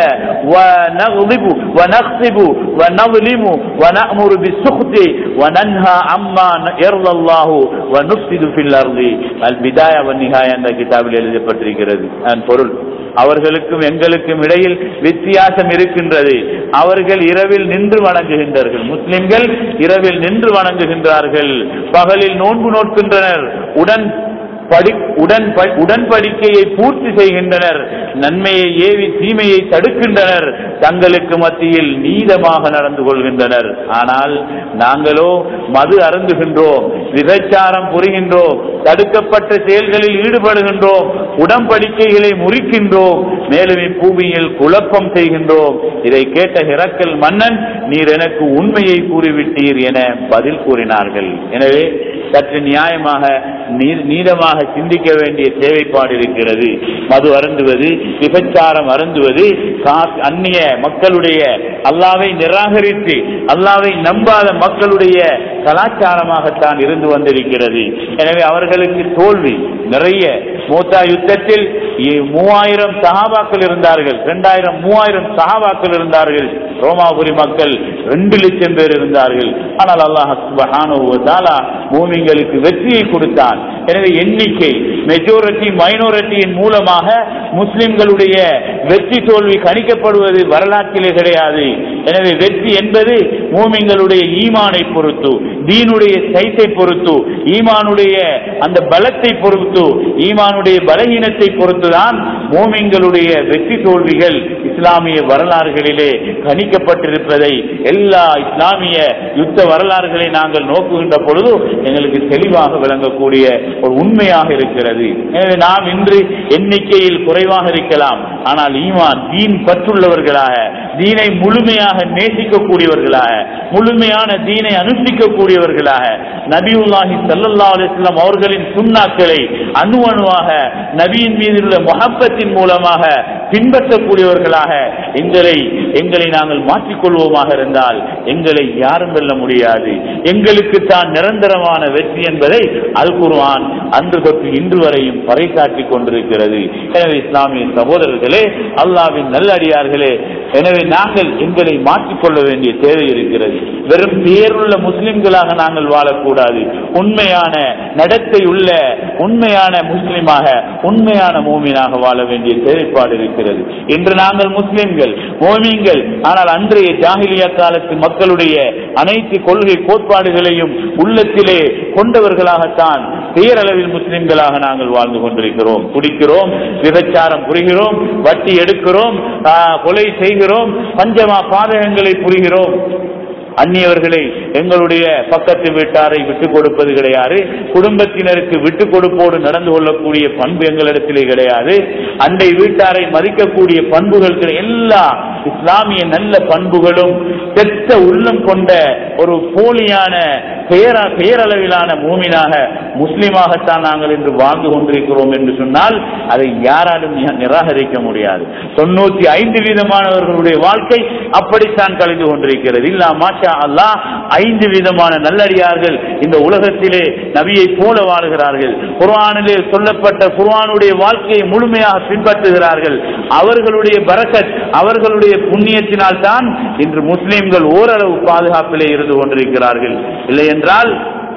ونغضب ونخطب ونظلم ونأمر بالسخط وننهى عما يرضى الله ونفسد في الأرض البداية والنهاية என்ற கிதாபில் எழுதப்பட்டிருக்கிறது அதன் பொருள் அவர்களுக்கும் எங்களுக்கும் இடையில் வித்தியாசம் இருக்கின்றது அவர்கள் இரவில் நின்று வணங்குகின்றார்கள் முஸ்லிம்கள் இரவில் நின்று வணங்குகின்றார்கள் பகலில் நோன்பு நோட்கின்றனர் உடன் படி உடன் ப- உடன்படிக்கையை பூர்த்தி செய்கின்றனர் நன்மையை ஏவி தீமையை தடுக்கின்றனர் தங்களுக்கு மத்தியில் நீதமாக நடந்து கொள்கின்றனர் ஆனால் நாங்களோ மது அருந்துகின்றோம் விபச்சாரம் புரிகின்றோம் தடுக்கப்பட்ட செயல்களில் ஈடுபடுகின்றோம் உடன்படிக்கைகளை முறிக்கின்றோம் மேலும் இப்பூமியில் குழப்பம் செய்கின்றோம் இதை கேட்ட ஹிரக்கல் மன்னன் நீர் எனக்கு உண்மையை கூறிவிட்டீர் என பதில் கூறினார்கள் எனவே சற்று நியாயமாக நீ- நீதமாக சிந்திக்க வேண்டிய தேவைப்பாடு இருக்கிறது மது அருந்துவது விபச்சாரம் அருந்துவது கா- அந்நிய மக்களுடைய அல்லாவை நிராகரித்து அல்லாவை நம்பாத மக்களுடைய கலாச்சாரமாகத்தான் இருந்து வந்திருக்கிறது எனவே அவர்களுக்கு தோல்வி நிறைய மூத்தா யுத்தத்தில் இ- மூவாயிரம் சஹாபாக்கள் இருந்தார்கள் இரண்டாயிரம் மூவாயிரம் சஹாபாக்கள் இருந்தார்கள் ரோமாபுரி மக்கள் ரெண்டு லட்சம் பேர் இருந்தார்கள் ஆனால் அல்லாஹ் சுப்ஹானஹு வ தஆலா மூமின்களுக்கு வெற்றியை கொடுத்தான் எனவே எண்ணிக்கை மெஜாரிட்டி மைனாரிட்டியின் மூலமாக முஸ்லிம்களுடைய வெற்றி தோல்வி கணிக்கப்படுவது வரலாற்றிலே கிடையாது எனவே வெற்றி என்பது மூமின்களுடைய ஈமானை பொறுத்து தீனுடைய சைத்தை பொறுத்து ஈமானுடைய அந்த பலத்தை பொறுத்து ஈமானுடைய பலகீனத்தை பொறுத்துதான் மூமின்களுடைய வெற்றி தோல்விகள் இஸ்லாமிய வரலாறுகளிலே கணிக்கப்பட்டிருப்பதை எல்லா இஸ்லாமிய யுத்த வரலாறுகளை நாங்கள் நோக்குகின்ற பொழுது எங்களுக்கு தெளிவாக விளங்கக்கூடிய ஒரு உண்மையாக இருக்கிறது எனவே நாம் இன்று எண்ணிக்கையில் குறைவாக இருக்கலாம் ஆனால் ஈமான் தீன் பற்றுள்ளவர்களாக தீனை முழுமையாக நேசிக்கக்கூடியவர்களாக முழுமையான தீனை அனுஷ்டிக்கக்கூடியவர்களாக நபியுல்லாஹி ஸல்லல்லாஹு அலைஹி வஸல்லம் அவர்களின் சுன்னாக்களை அணு அணுவாக நபியின் மீது உள்ள முஹப்பத்தின் மூலமாக பின்பற்றக்கூடியவர்களாக எங்களை எங்களை நாங்கள் மாற்றிக்கொள்வோமாக இருந்தால் எங்களை யாரும் வெல்ல முடியாது எங்களுக்கு தான் நிரந்தரமான வெற்றி என்பதை அல் குர்ஆன் அன்று தொட்டு இன்று வரையும் பறைசாற்றிக் கொண்டிருக்கிறது எனவே இஸ்லாமிய சகோதரர்களே அல்லாவின் நல்லடியார்களே எனவே நாங்கள் எங்களை மாற்றிக்கொள்ள வேண்டிய தேவை இருக்கிறது வெறும் பேருள்ள முஸ்லிம்களாக நாங்கள் வாழக்கூடாது உண்மையான நடத்தை உள்ள உண்மையான முஸ்லிமாக உண்மையான மூமினாக வாழ வேண்டிய தேவைப்பாடு இருக்கிறது இன்று நாங்கள் முஸ்லிம்கள் மோமீன்கள் ஆனால் அன்றைய ஜாகிலியா காலத்து மக்களுடைய அனைத்து கொள்கை கோட்பாடுகளையும் உள்ளத்திலே கொண்டவர்களாகத்தான் பேரளவில் முஸ்லிம்களாக நாங்கள் வாழ்ந்து கொண்டிருக்கிறோம் குடிக்கிறோம் விபச்சாரம் புரிகிறோம் வட்டி எடுக்கிறோம் ஆ, கொலை செய்கிறோம் பஞ்சமா பாதகங்களை புரிகிறோம் அந்நியவர்களை எங்களுடைய பக்கத்து வீட்டாரை விட்டுக் கொடுப்பது கிடையாது குடும்பத்தினருக்கு விட்டுக் கொடுப்போடு நடந்து கொள்ளக்கூடிய பண்பு எங்களிடத்திலே கிடையாது அண்டை வீட்டாரை மதிக்கக்கூடிய பண்புகள் கிடை- எல்லா இஸ்லாமிய நல்ல பண்புகளும் பெற்ற உள்ளம் கொண்ட ஒரு போலியான பெயர பெயரளவிலான மூமினாக முஸ்லிமாகத்தான் நாங்கள் இன்று வாழ்ந்து கொண்டிருக்கிறோம் என்று சொன்னால் அதை யாராலும் நி- நிராகரிக்க முடியாது தொண்ணூத்தி ஐந்து வீதமானவர்களுடைய வாழ்க்கை அப்படித்தான் கழிந்து கொண்டிருக்கிறது இல்லா மாஷா அல்லாஹ் ஐந்து விதமான நல்லடியார்கள் இந்த உலகத்திலே நபியை போல வாழுகிறார்கள் குர்ஆனிலே சொல்லப்பட்ட குர்ஆனுடைய வாழ்க்கையை முழுமையாக பின்பற்றுகிறார்கள் அவர்களுடைய பரக்கத் அவர்களுடைய புண்ணியத்தினால் தான் இன்று முஸ்லிம்கள் ஓரளவு பாதுகாப்பிலே இருந்து கொண்டிருக்கிறார்கள் இல்லை என்றால்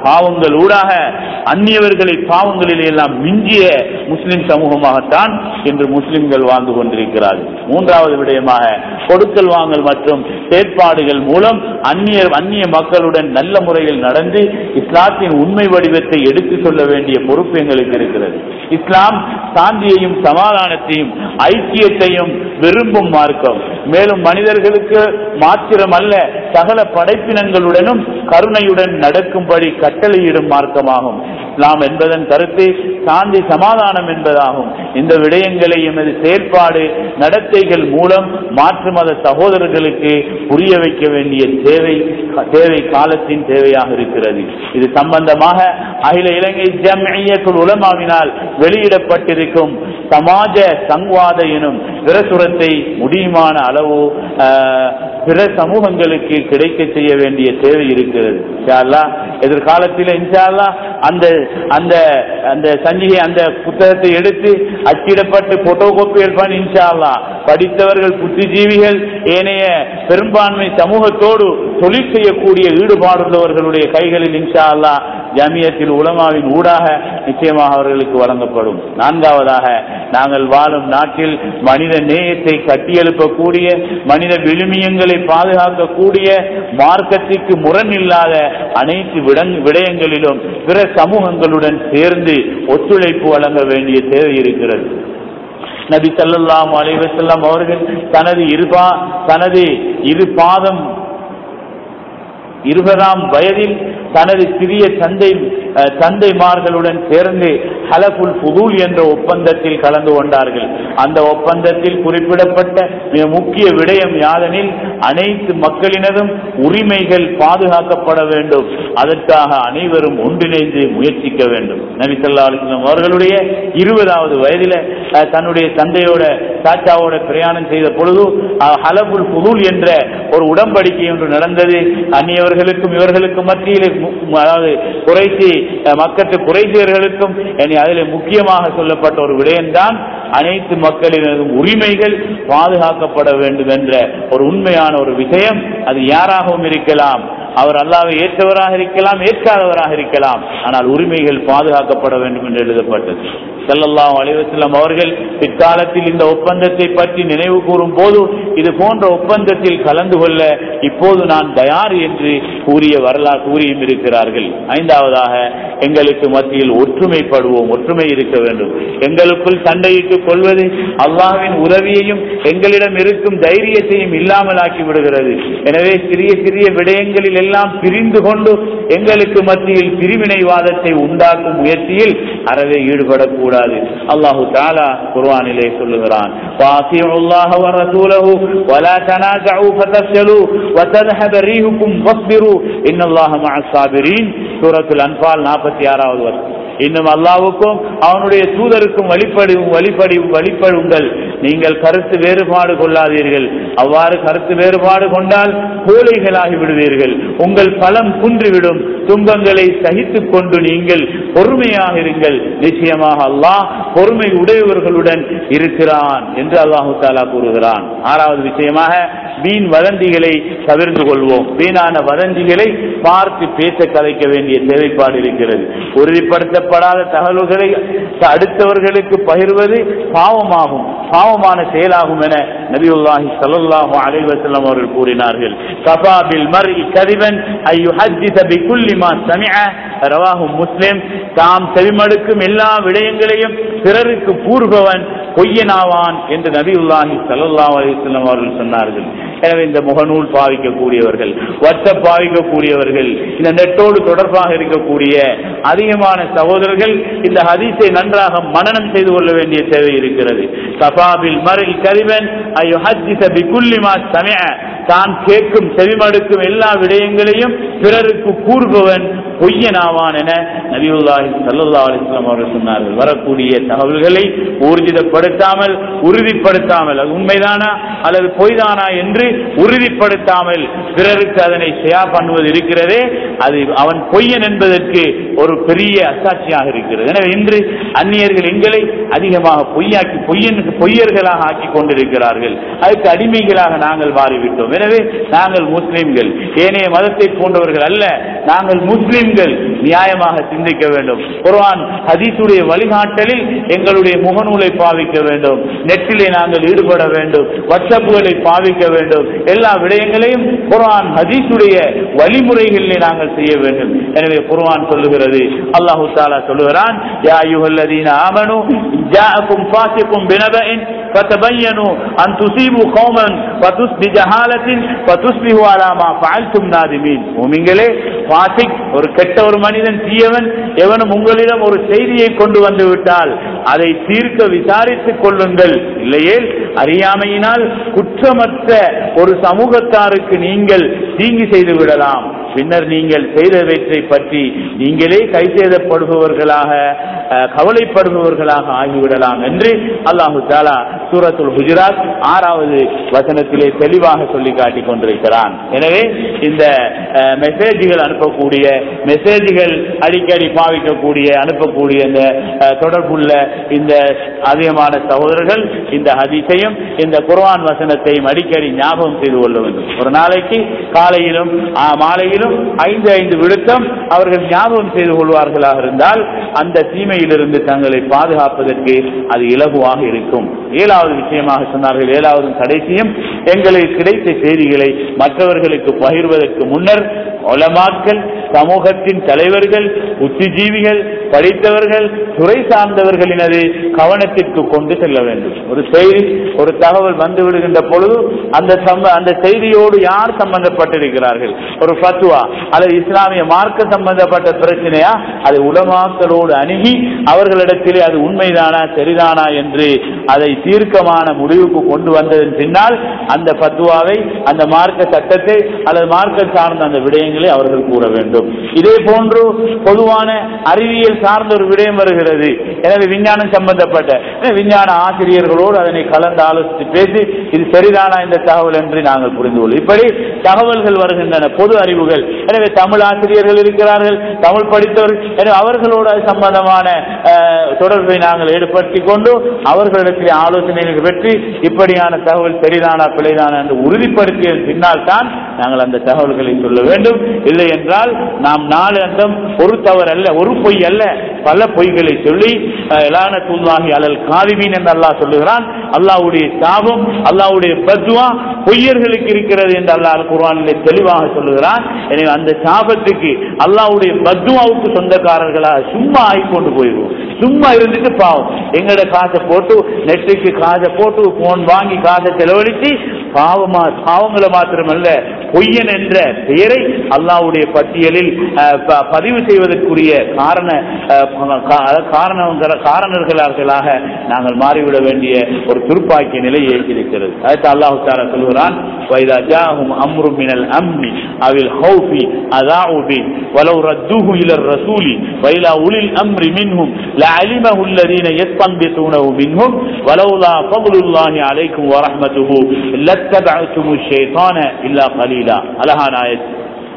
பாவங்கள் ஊடாக அந்நியவர்களை பாவங்களில் எல்லாம் மிஞ்சிய முஸ்லிம் சமூகமாகத்தான் இன்று முஸ்லிம்கள் வாழ்ந்து கொண்டிருக்கிறார்கள் மூன்றாவது விடயமாக கொடுக்கல் வாங்கல் மற்றும் செயற்பாடுகள் மூலம் அந்நிய அந்நிய மக்களுடன் நல்ல முறையில் நடந்து இஸ்லாத்தின் உண்மை வடிவத்தை எடுத்து சொல்ல வேண்டிய பொறுப்பு எங்களுக்கு இருக்கிறது இஸ்லாம் சாந்தியையும் சமாதானத்தையும் ஐக்கியத்தையும் விரும்பும் மார்க்கம் மேலும் மனிதர்களுக்கு மாத்திரமல்ல சகல படைப்பினங்களுடனும் கருணையுடன் நடக்கும்படி கட்டளையிடும் மார்க்கமாகும் இஸ்லாம் என்பதன் கருத்து சாந்தி சமாதானம் என்பதாகும் இந்த விடயங்களை எமது செயற்பாடு நடத்தைகள் மூலம் மாற்று மத சகோதரர்களுக்கு புரிய வைக்க வேண்டிய தேவை தேவை காலத்தின் தேவையாக இருக்கிறது இது சம்பந்தமாக அகில இலங்கை ஜம்இய்யத்துல் உலமாவினால் வெளியிடப்பட்டிருக்கும் சமாஜ சங்வாத எனும் பிரசுரத்தை முடியுமான அளவு ஆஹ், பிற சமூகங்களுக்கு கிடைக்க செய்ய வேண்டிய தேவை இருக்கிறது இன்ஷா அல்லாஹ் எதிர்காலத்தில் இன்ஷா அல்லாஹ் அந்த அந்த அந்த சஞ்சிகை அந்த புத்தகத்தை எடுத்து அச்சிடப்பட்டு போட்டோ கோப்பி எடுப்பான் இன்ஷா அல்லாஹ் படித்தவர்கள் புத்திஜீவிகள் ஏனைய பெரும்பான்மை சமூகத்தோடு தொழில் செய்யக்கூடிய ஈடுபாடுள்ளவர்களுடைய கைகளில் இன்ஷா அல்லாஹ் ஜமியத்தில் உலமாவின் ஊடாக நிச்சயமாக அவர்களுக்கு வழங்கப்படும் நான்காவதாக நாங்கள் வாழும் நாட்டில் மனித நேயத்தை கட்டியெழுப்பக்கூடிய மனித விழுமியங்களை பாதுகாக்கக்கூடிய மார்க்கத்திற்கு முரண் இல்லாத அனைத்து விடங்- விடயங்களிலும் பிற சமூகங்களுடன் சேர்ந்து ஒத்துழைப்பு வழங்க வேண்டிய தேவை இருக்கிறது நபி ஸல்லல்லாஹு அலைஹி வஸல்லம் அவர்கள் தனது இருபா தனது இரு பாதம் இருபதாம் வயதில் தனது சிறிய தந்தை அஹ், தந்தைமார்களுடன் சேர்ந்து ஹலஃபுல் ஃபுதூல் என்ற ஒப்பந்தத்தில் கலந்து கொண்டார்கள் அந்த ஒப்பந்தத்தில் குறிப்பிடப்பட்ட மிக முக்கிய விடயம் யாதெனில் அனைத்து மக்களினதும் உரிமைகள் பாதுகாக்கப்பட வேண்டும் அதற்காக அனைவரும் ஒன்றிணைந்து முயற்சிக்க வேண்டும் நபி ஸல்லல்லாஹு அலைஹி வஸல்லம் அவர்களுடைய இருபதாவது வயதில அஹ், தன்னுடைய தந்தையோட சாச்சாவோட பிரயாணம் செய்த பொழுது அஹ், ஹலஃபுல் ஃபுதூல் என்ற ஒரு உடன்படிக்கை ஒன்று நடந்தது அந்நியவர்களுக்கும் இவர்களுக்கும் மத்தியில் மு- அதாவது குறைசி அஹ், மக்கத்து குறைசியர்களுக்கும் இனி அதில் முக்கியமாக சொல்லப்பட்ட ஒரு விடயம்தான் அனைத்து மக்களினதும் உரிமைகள் பாதுகாக்கப்பட வேண்டும் என்ற ஒரு உண்மையான ஒரு விஷயம் அது யாராகவும் இருக்கலாம் அவர் அல்லாவை ஏற்றவராக இருக்கலாம் ஏற்காதவராக இருக்கலாம் ஆனால் உரிமைகள் பாதுகாக்கப்பட வேண்டும் என்று எழுதப்பட்டது ஸல்லல்லாஹு அலைஹி வஸல்லம் அவர்கள் பிற்காலத்தில் இந்த ஒப்பந்தத்தை பற்றி நினைவு கூறும் போது இது போன்ற ஒப்பந்தத்தில் கலந்து கொள்ள இப்போது நான் தயார் என்று கூறிய வரலாறு கூறியும் இருக்கிறார்கள் ஐந்தாவதாக எங்களுக்கு மத்தியில் ஒற்றுமைப்படுவோம் ஒற்றுமை இருக்க வேண்டும் எங்களுக்குள் சண்டையிட்டுக் கொள்வது அல்லாஹ்வின் உதவியையும் எங்களிடம் இருக்கும் தைரியத்தையும் இல்லாமலாக்கி விடுகிறது எனவே சிறிய சிறிய விடயங்களில் எல்லாம் பிரிந்து கொண்டு எங்களுக்கு மத்தியில் பிரிவினைவாதத்தை உண்டாக்கும் முயற்சியில் அறவே ஈடுபடக்கூடாது அல்லாஹு தாலா குர்ஆனிலே சொல்லுகிறான் وَأَطِيعُوا اللَّهَ وَرَسُولَهُ وَلَا تَنَازَعُوا فَتَفْشَلُوا وَتَذْهَبَ رِيحُكُمْ وَاصْبِرُوا إِنَّ اللَّهَ مَعَ الصَّابِرِينَ சூரத்துல் அன்பால் நாற்பத்தி ஆறாவது வருஷம் இன்னும் அல்லாவுக்கும் அவனுடைய தூதருக்கும் வழிபடு வழிபடி வழிபடுங்கள் நீங்கள் கருத்து வேறுபாடு கொள்ளாதீர்கள் அவ்வாறு கருத்து வேறுபாடு கொண்டால் கோழைகளாகி விடுவீர்கள் உங்கள் பலம் குன்றிவிடும் துன்பங்களை சகித்துக் கொண்டு நீங்கள் பொறுமையாக இருங்கள் நிச்சயமாக அல்லாஹ் பொறுமை உடையவர்களுடன் இருக்கிறான் என்று அல்லாஹு தாலா கூறுகிறான் ஆறாவது விஷயமாக வீண் வதந்திகளை தவிர்த்து கொள்வோம் வீணான வதந்திகளை பார்த்து பேச கலைக்க வேண்டிய தேவைப்பாடு இருக்கிறது உறுதிப்படுத்தப்படாத தகவல்களை அடுத்தவர்களுக்கு பகிர்வது பாவமாகும் பாவமான செயலாகும் என நபியுல்லாஹி ஸல்லல்லாஹு அலைஹி வஸல்லம் அவர்கள் கூறினார்கள் கஃபா பில் மர்இ கதிபன் ஐ யுஹஜ்ஜிஸ பிகுல்லி மா சமிஅ ரவாஹு முஸ்லிம் தாம் செவிமடுக்கும் எல்லா விடயங்களையும் பிறருக்கு கூறுபவன் பொய்யனாவான் என்று நபியுல்லாஹி ஸல்லல்லாஹு அலைஹி வஸல்லம் அவர்கள் சொன்னார்கள் எனவே இந்த முகநூல் பாவிக்கக்கூடியவர்கள் வாட்ஸ்அப் பாவிக்கக்கூடியவர்கள் இந்த நெட்டோடு தொடர்பாக இருக்கக்கூடிய அதிகமான சகோதரர்கள் இந்த ஹதீஸை நன்றாக மனனம் செய்து கொள்ள வேண்டிய தேவை இருக்கிறது கபாபில் மரில் கரிவன் ஐயோ ஹஜ்ஜிச பிகுல்லி மா சமய தான் கேட்கும் செவிமடுக்கும் எல்லா விடயங்களையும் பிறருக்கு கூறுபவன் பொய்யனாவான் என நபியுல்லாஹி ஸல்லல்லாஹு அலைஹி வஸல்லம் அவர்கள் சொன்னார்கள் வரக்கூடிய தகவல்களை ஊர்ஜிதப்படுத்தாமல் உறுதிப்படுத்தாமல் அது உண்மைதானா அல்லது பொய்தானா என்று உறுதிப்படுத்தாமல் பிறருக்கு அதனை ஷேயா பண்ணுவது இருக்கிறதே அது அவன் பொய்யன் என்பதற்கு ஒரு பெரிய அசாட்சியாக இருக்கிறது எனவே இன்று அந்நியர்கள் எங்களை அதிகமாக பொய்யாக்கி பொய்யனுக்கு பொய்யர்களாக ஆக்கி கொண்டிருக்கிறார்கள் அதுக்கு அடிமைகளாக நாங்கள் மாறிவிட்டோம் எனவே நாங்கள் முஸ்லிம்கள் ஏனைய மதத்தை போன்றவர்கள் அல்ல நாங்கள் முஸ்லிம்கள் நியாயமாக சிந்திக்க வேண்டும் குர்ஆன் ஹதீஸுடைய வழிகாட்டலில் எங்களுடைய முகநூலை பாவிக்க வேண்டும் நெட்டிலே நாங்கள் ஈடுபட வேண்டும் வாட்ஸ்அப்புகளை பாவிக்க வேண்டும் எல்லா விடயங்களையும் குர்ஆன் ஹதீஸுடைய வழிமுறைகளிலே நாங்கள் செய்ய வேண்டும் எனவே குர்ஆன் சொல்லுகிறது அல்லாஹு தாலா சொல்லுகிறான் யா அய்யுஹல்லதீன ஆமனு ஜாஅக்கும் ஃபாசிக்கும் பினபஇன் فتبينوا أن تصيبوا قوما فتص بجهالة فتصبحوا على ما فعلتم نادمين உமிங்களே பாசிக் ஒரு கெட்ட ஒரு மனிதன் தீயவன் எவனும் உங்களிடம் ஒரு செய்தியை கொண்டு வந்து விட்டால் அதை தீர்க்க விசாரித்துக் கொள்ளுங்கள் இல்லையே அறியாமையினால் குற்றமற்ற ஒரு சமூகத்தாருக்கு நீங்கள் தீங்கு செய்து விடலாம் பின்னர் நீங்கள் செய்தவற்றை பற்றி நீங்களே கை செய்தப்படுபவர்களாக அஹ், கவலைப்படுபவர்களாக ஆகிவிடலாம் என்று அல்லாஹு தாலா சூரத்துல் குஜராத் ஆறாவது வசனத்திலே தெளிவாக சொல்லி காட்டிக் கொண்டிருக்கிறான் எனவே இந்த அஹ், மெசேஜ்கள் அனுப்பக்கூடிய மெசேஜ்கள் அடிக்கடி பாவிக்கக்கூடிய அனுப்பக்கூடிய இந்த அஹ், தொடர்புள்ள இந்த அதிகமான சகோதரர்கள் இந்த ஹதீஸையும் இந்த குர்ஆன் வசனத்தையும் அடிக்கடி ஞாபகம் செய்து கொள்ள வேண்டும் ஒரு நாளைக்கு காலையிலும் ஆ, மாலையிலும் ஐந்து ஐந்து விழுத்தம் அவர்கள் ஞாபகம் செய்து கொள்வார்களாக இருந்தால் அந்த தீமையிலிருந்து தங்களை பாதுகாப்பதற்கு அது இலகுவாக இருக்கும் ஏழாவது விஷயமாக சொன்னார்கள் ஏழாவது கடைசியும் எங்களுக்கு கிடைத்த செய்திகளை மற்றவர்களுக்கு பகிர்வதற்கு முன்னர் உலமாக்கள் சமூகத்தின் தலைவர்கள் புத்திஜீவிகள் படித்தவர்கள் துறை சார்ந்தவர்களினது கவனத்திற்கு கொண்டு செல்ல வேண்டும் ஒரு செய்தி ஒரு தகவல் வந்து விடுகின்ற பொழுது அந்த சம்ப அந்த செய்தியோடு யார் சம்பந்தப்பட்டிருக்கிறார்கள் ஒரு ஃபத்வா அல்லது இஸ்லாமிய மார்க்க சம்பந்தப்பட்ட பிரச்சனையா அது உலமாக்களோடு அணுகி அவர்களிடத்திலே அது உண்மைதானா சரிதானா என்று அதை தீர்க்கமான முடிவுக்கு கொண்டு வந்ததன் பின்னால் அந்த பத்துவாவை அந்த மார்க்க சட்டத்தை அல்லது மார்க்க சார்ந்த அந்த விடயங்களை அவர்கள் கூற வேண்டும் இதே போன்று பொதுவான அறிவியல் சார்ந்த ஒரு விடயம் வருகிறது எனவே விஞ்ஞானம் சம்பந்தப்பட்ட எனவே விஞ்ஞான ஆசிரியர்களோடு அதனை கலந்து ஆலோசித்து பேசி இது சரிதானா இந்த தகவல் என்று நாங்கள் புரிந்து கொள்வோம் இப்படி தகவல்கள் வருகின்றன பொது அறிவுகள் எனவே தமிழ் ஆசிரியர்கள் இருக்கிறார்கள் தமிழ் படித்தவர்கள் எனவே அவர்களோடு அது சம்பந்தமான அஹ், தொடர்பை நாங்கள் ஏற்படுத்திக் கொண்டு அவர்களிடத்தில் ஆலோசனைகள் பெற்று இப்படியான தகவல் சரிதானா பிழைதானா என்று உறுதிப்படுத்திய பின்னால் தான் நாங்கள் அந்த தகவல்களை சொல்ல வேண்டும் இல்லை என்றால் நாம் நாலு அந்தம் ஒரு தவறு அல்ல ஒரு பொய் அல்ல பல பொய்களை சொல்லி எலான தூள்வாகி அலல் காதிமீன் என்று அல்லாஹ் சொல்லுகிறான் அல்லாஹ்வுடைய சாபம் அல்லாஹ்வுடைய பத்வா பொய்யர்களுக்கு இருக்கிறது என்று அல்லாஹ் குர்ஆனிலே தெளிவாக சொல்லுகிறான் எனவே அந்த சாபத்துக்கு அல்லாஹ்வுடைய பத்வாவுக்கு சொந்தக்காரர்களாக சும்மா ஆகிக்கொண்டு போயிடுவோம் சும்மா இருந்துட்டு பாவம் எங்கட காசை போட்டு நெட்டுக்கு காசை போட்டு போன் வாங்கி காசை செலவழித்து பாவமா பாவங்களை மாத்திரமல்ல பொய்யன் என்ற பெயரை அல்லாஹ்வுடைய பட்டியலில் அஹ், ப- பதிவு செய்வதற்குரிய காரண அஹ், கா- காரணங்கிற காரணர்களாக நாங்கள் மாறிவிட வேண்டிய ஒரு துருப்பாக்கிய நிலை ஏற்றிருக்கிறது அடுத்து அல்லாஹு தாலா சொல்கிறான் وَإِذَا جَاءَهُمْ أَمْرٌ مِنَ الْأَمْنِ أَوِ الْخَوْفِ أَذَاعُوا بِهِ وَلَوْ رَدُّوهُ إِلَى الرَّسُولِ وَإِلَى أُولِي الْأَمْرِ مِنْهُمْ لَعَلِمَهُ الَّذِينَ يَسْتَنبِطُونَهு مِنْهُمْ وَلَوْلَا فَضْلُ اللَّهِ عَلَيْكُمْ وَرَحْمَتُهُ لَاتَّبَعْتُمُ الشَّيْطَانَ إِلَّا قَلِيلًا அழகான ஆயத்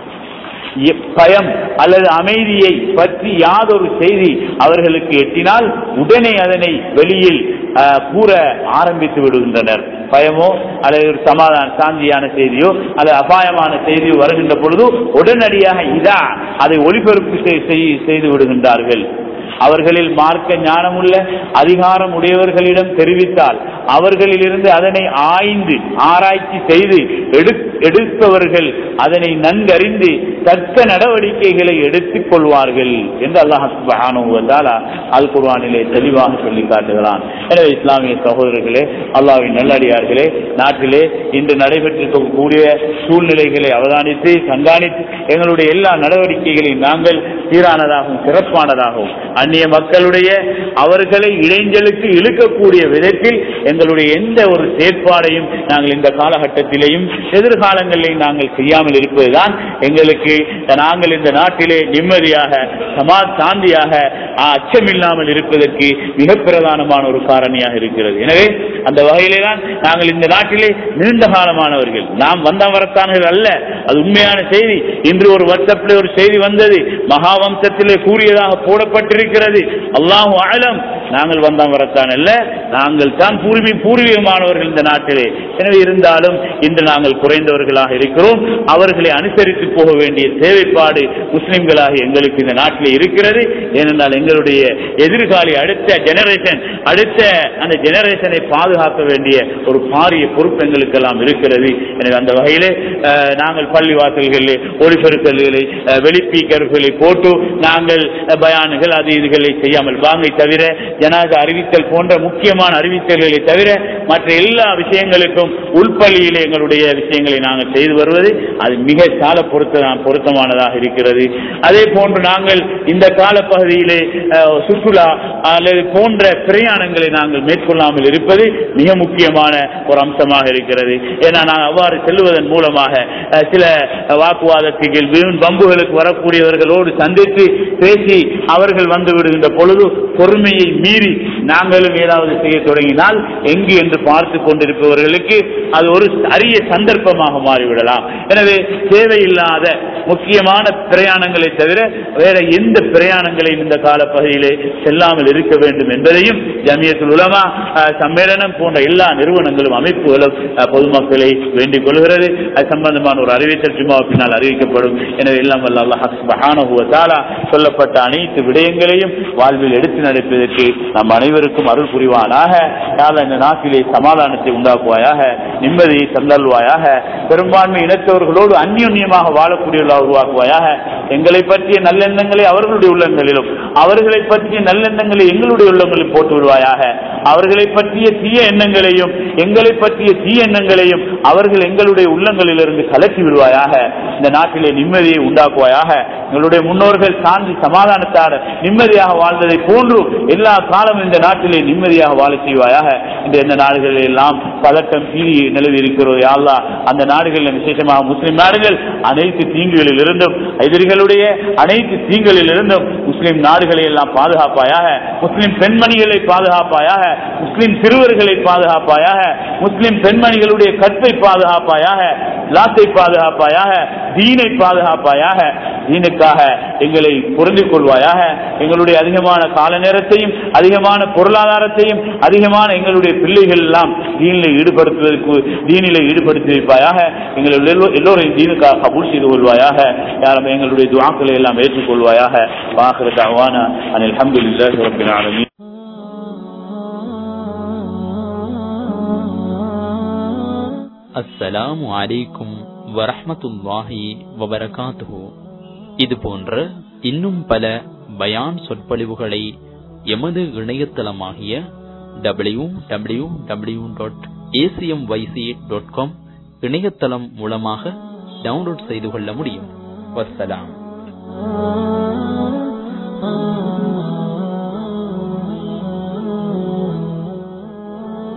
எ- பயம் அல்லது அமைதியை பற்றி யாதொரு செய்தி அவர்களுக்கு எட்டினால் உடனே அதனை வெளியில் அஹ், கூற ஆரம்பித்து விடுகின்றனர் பயமோ அல்லது ஒரு சமாதான சாந்தியான செய்தியோ அல்லது அபாயமான செய்தியோ வருகின்ற பொழுது உடனடியாக இதா அதை ஒளிபரப்பு செய்- செய்- செய்து விடுகின்றார்கள் அவர்களில் மார்க்க ஞானமுள்ள அதிகாரம் உடையவர்களிடம் தெரிவித்தால் அவர்களிலிருந்து அதனை ஆய்ந்து ஆராய்ச்சி செய்து எடு- எடுப்பவர்கள் அதனை நன்கறிந்து தக்க நடவடிக்கைகளை எடுத்துக் கொள்வார்கள் என்று அல்லாஹ் சுப்ஹானஹு வ தஆலா அல் குர்ஆனிலே தெளிவாக சொல்லி காட்டுகிறான் எனவே இஸ்லாமிய சகோதரர்களே அல்லாஹ்வின் நல்லடியார்களே நாட்டிலே இன்று நடைபெற்றிருக்கக்கூடிய சூழ்நிலைகளை அவதானித்து கண்காணித்து எங்களுடைய எல்லா நடவடிக்கைகளையும் நாங்கள் சீரானதாகவும் சிறப்பானதாகவும் அந்நிய மக்களுடைய அவர்களை இளைஞர்களுக்கு இழுக்கக்கூடிய விதத்தில் எங்களுடைய எந்த ஒரு செயற்பாடையும் நாங்கள் இந்த காலகட்டத்திலேயும் எதிர்காலங்களிலேயும் நாங்கள் செய்யாமல் இருப்பதுதான் எங்களுக்கு நாங்கள் இந்த நாட்டிலே நிம்மதியாக சமா சாந்தியாக ஆ, அச்சமில்லாமல் இருப்பதற்கு மிக பிரதானமான ஒரு காரணியாக இருக்கிறது எனவே அந்த வகையிலே தான் நாங்கள் இந்த நாட்டிலே நீண்ட காலமானவர்கள் நாம் வந்தவரத்தானர்கள் அல்ல அது உண்மையான செய்தி இன்று ஒரு வாட்ஸ்அப்ல ஒரு செய்தி வந்தது மகா மகாவம்சத்திலே கூறியதாக போடப்பட்டிருக்கிறது அல்லாஹு ஆலம் நாங்கள் வந்தோம் வரத்தான் அல்ல நாங்கள் தான் பூர்வீ பூர்வீகமானவர்கள் இந்த நாட்டிலே எனவே இருந்தாலும் இன்று நாங்கள் குறைந்தவர்களாக இருக்கிறோம் அவர்களை அனுசரித்து போக வேண்டிய தேவைப்பாடு முஸ்லிம்களாக எங்களுக்கு இந்த நாட்டிலே இருக்கிறது ஏனென்றால் எங்களுடைய எதிர்காலி அடுத்த ஜெனரேஷன் அடுத்த அந்த ஜெனரேஷனை பாதுகாக்க வேண்டிய ஒரு பாரிய பொறுப்பு எங்களுக்கெல்லாம் இருக்கிறது எனவே அந்த வகையிலே அஹ், நாங்கள் பள்ளி வாசல்களில் ஒளிபெருக்கல்களை அஹ், வெளிப்பீக்கர்களை போட்டு நாங்கள் அஹ், பயானுகள் அது இதுகளை செய்யாமல் வாங்கை தவிர ஜனாத அறிவித்தல் போன்ற முக்கியமான அறிவித்தல்களை தவிர மற்ற எல்லா விஷயங்களுக்கும் உள்பள்ளியிலே எங்களுடைய விஷயங்களை நாங்கள் செய்து வருவது அது மிக கால பொருத்த பொருத்தமானதாக இருக்கிறது அதே போன்று நாங்கள் இந்த காலப்பகுதியிலே அஹ், சுற்றுலா அல்லது போன்ற பிரயாணங்களை நாங்கள் மேற்கொள்ளாமல் இருப்பது மிக முக்கியமான ஒரு அம்சமாக இருக்கிறது ஏன்னா நாங்கள் அவ்வாறு செல்வதன் மூலமாக அஹ், சில வாக்குவாதத்துக்கு வீண் பம்புகளுக்கு வரக்கூடியவர்களோடு சந்தித்து பேசி அவர்கள் வந்து விடுகின்ற பொழுது பொறுமையை மீறி நாங்களும் ஏதாவது செய்ய தொடங்கினால் எங்கு என்று பார்த்து கொண்டிருப்பவர்களுக்கு அது ஒரு அரிய சந்தர்ப்பமாக மாறிவிடலாம் எனவே தேவையில்லாத முக்கியமான பிரயாணங்களை தவிர வேற எந்த பிரயாணங்களையும் இந்த காலப்பகுதியிலே செல்லாமல் இருக்க வேண்டும் என்பதையும் ஜமியத்துல் உலமா அஹ், சம்மேளனம் போன்ற எல்லா நிறுவனங்களும் அமைப்புகளும் அஹ், பொதுமக்களை வேண்டிக் கொள்கிறது அது சம்பந்தமான ஒரு அறிவித்தல் சும்மா பின்னால் அறிவிக்கப்படும் எனவே எல்லாம் வல்ல அல்லாஹ் சுப்ஹானஹு வ தஆலா சொல்லப்பட்ட அனைத்து விடயங்களையும் வாழ்வில் எடுத்து நடப்பதற்கு நம் அனைவருக்கும் அருள் புரிவானாக யாழ் இந்த நாட்டிலே சமாதானத்தை உண்டாக்குவாயாக நிம்மதியை தந்தல்வாயாக பெரும்பான்மை இனத்தவர்களோடு அந்யோன்யமாக வாழக்கூடியவர்களாக உருவாக்குவாயாக எங்களை பற்றிய நல்லெண்ணங்களை அவர்களுடைய உள்ளங்களிலும் அவர்களை பற்றிய நல்லெண்ணங்களை எங்களுடைய உள்ளங்களில் போட்டு விடுவாயாக அவர்களை பற்றிய தீய எண்ணங்களையும் எங்களை பற்றிய தீய எண்ணங்களையும் அவர்கள் எங்களுடைய உள்ளங்களிலிருந்து கலக்கி விடுவாயாக இந்த நாட்டிலே நிம்மதியை உண்டாக்குவாயாக எங்களுடைய முன்னோர்கள் சார்ந்து சமாதானத்தார நிம்மதியாக வாழ்ந்ததை போன்று எல்லா காலமும் இந்த நாட்டிலே நிம்மதியாக வாழ செய்வாயாக இந்த எந்த நாடுகளில் எல்லாம் பதட்டம் தீதி நிலவி இருக்கிறதோ யாழ்லா அந்த நாடுகளில் விசேஷமாக முஸ்லிம் நாடுகள் அனைத்து தீங்குகளில் இருந்தும் எதிரிகளுடைய அனைத்து தீங்குகளில் இருந்தும் முஸ்லிம் நாடுகளை எல்லாம் பாதுகாப்பாயாக முஸ்லிம் பெண்மணிகளை பாதுகாப்பாயாக முஸ்லிம் சிறுவர்களை பாதுகாப்பாயாக முஸ்லிம் பெண்மணிகளுடைய கற்பை பாதுகாப்பாயாக லாத்தை பாதுகாப்பாயாக தீனை பாதுகாப்பாயாக தீனுக்காக எங்களை பொருந்திக் கொள்வாயாக எங்களுடைய அதிகமான கால நேரத்தையும் அதிகமான பொருளாதாரத்தையும் அதிகமான எங்களுடைய பிள்ளைகள் எல்லாம் தீனில் ஈடுபடுத்துவதற்கு தீனில ஈடுபடுத்தி வைப்பாயாக எங்கள் எல்லோ- எல்லோரையும் தீனுக்காக கபூல் செய்து கொள்வாயாக யாரும் எங்களுடைய துவாக்களை எல்லாம் ஏற்றுக்கொள்வாயாக வாஹிர தஅவானா அனில் அல்ஹம்துலில்லாஹி ரப்பில் ஆலமீன் அஸ்ஸலாமு அலைக்கும் வரஹ்மத்துல்லாஹி வபரகாத்துஹு இது போன்ற இன்னும் பல பயான் சொற்பொழிவுகளை எமது இணையதளமாகிய W W W dot ACM YC dot com இணையதளம் மூலமாக டவுன்லோட் செய்து கொள்ள முடியும் வஸ்ஸலாம்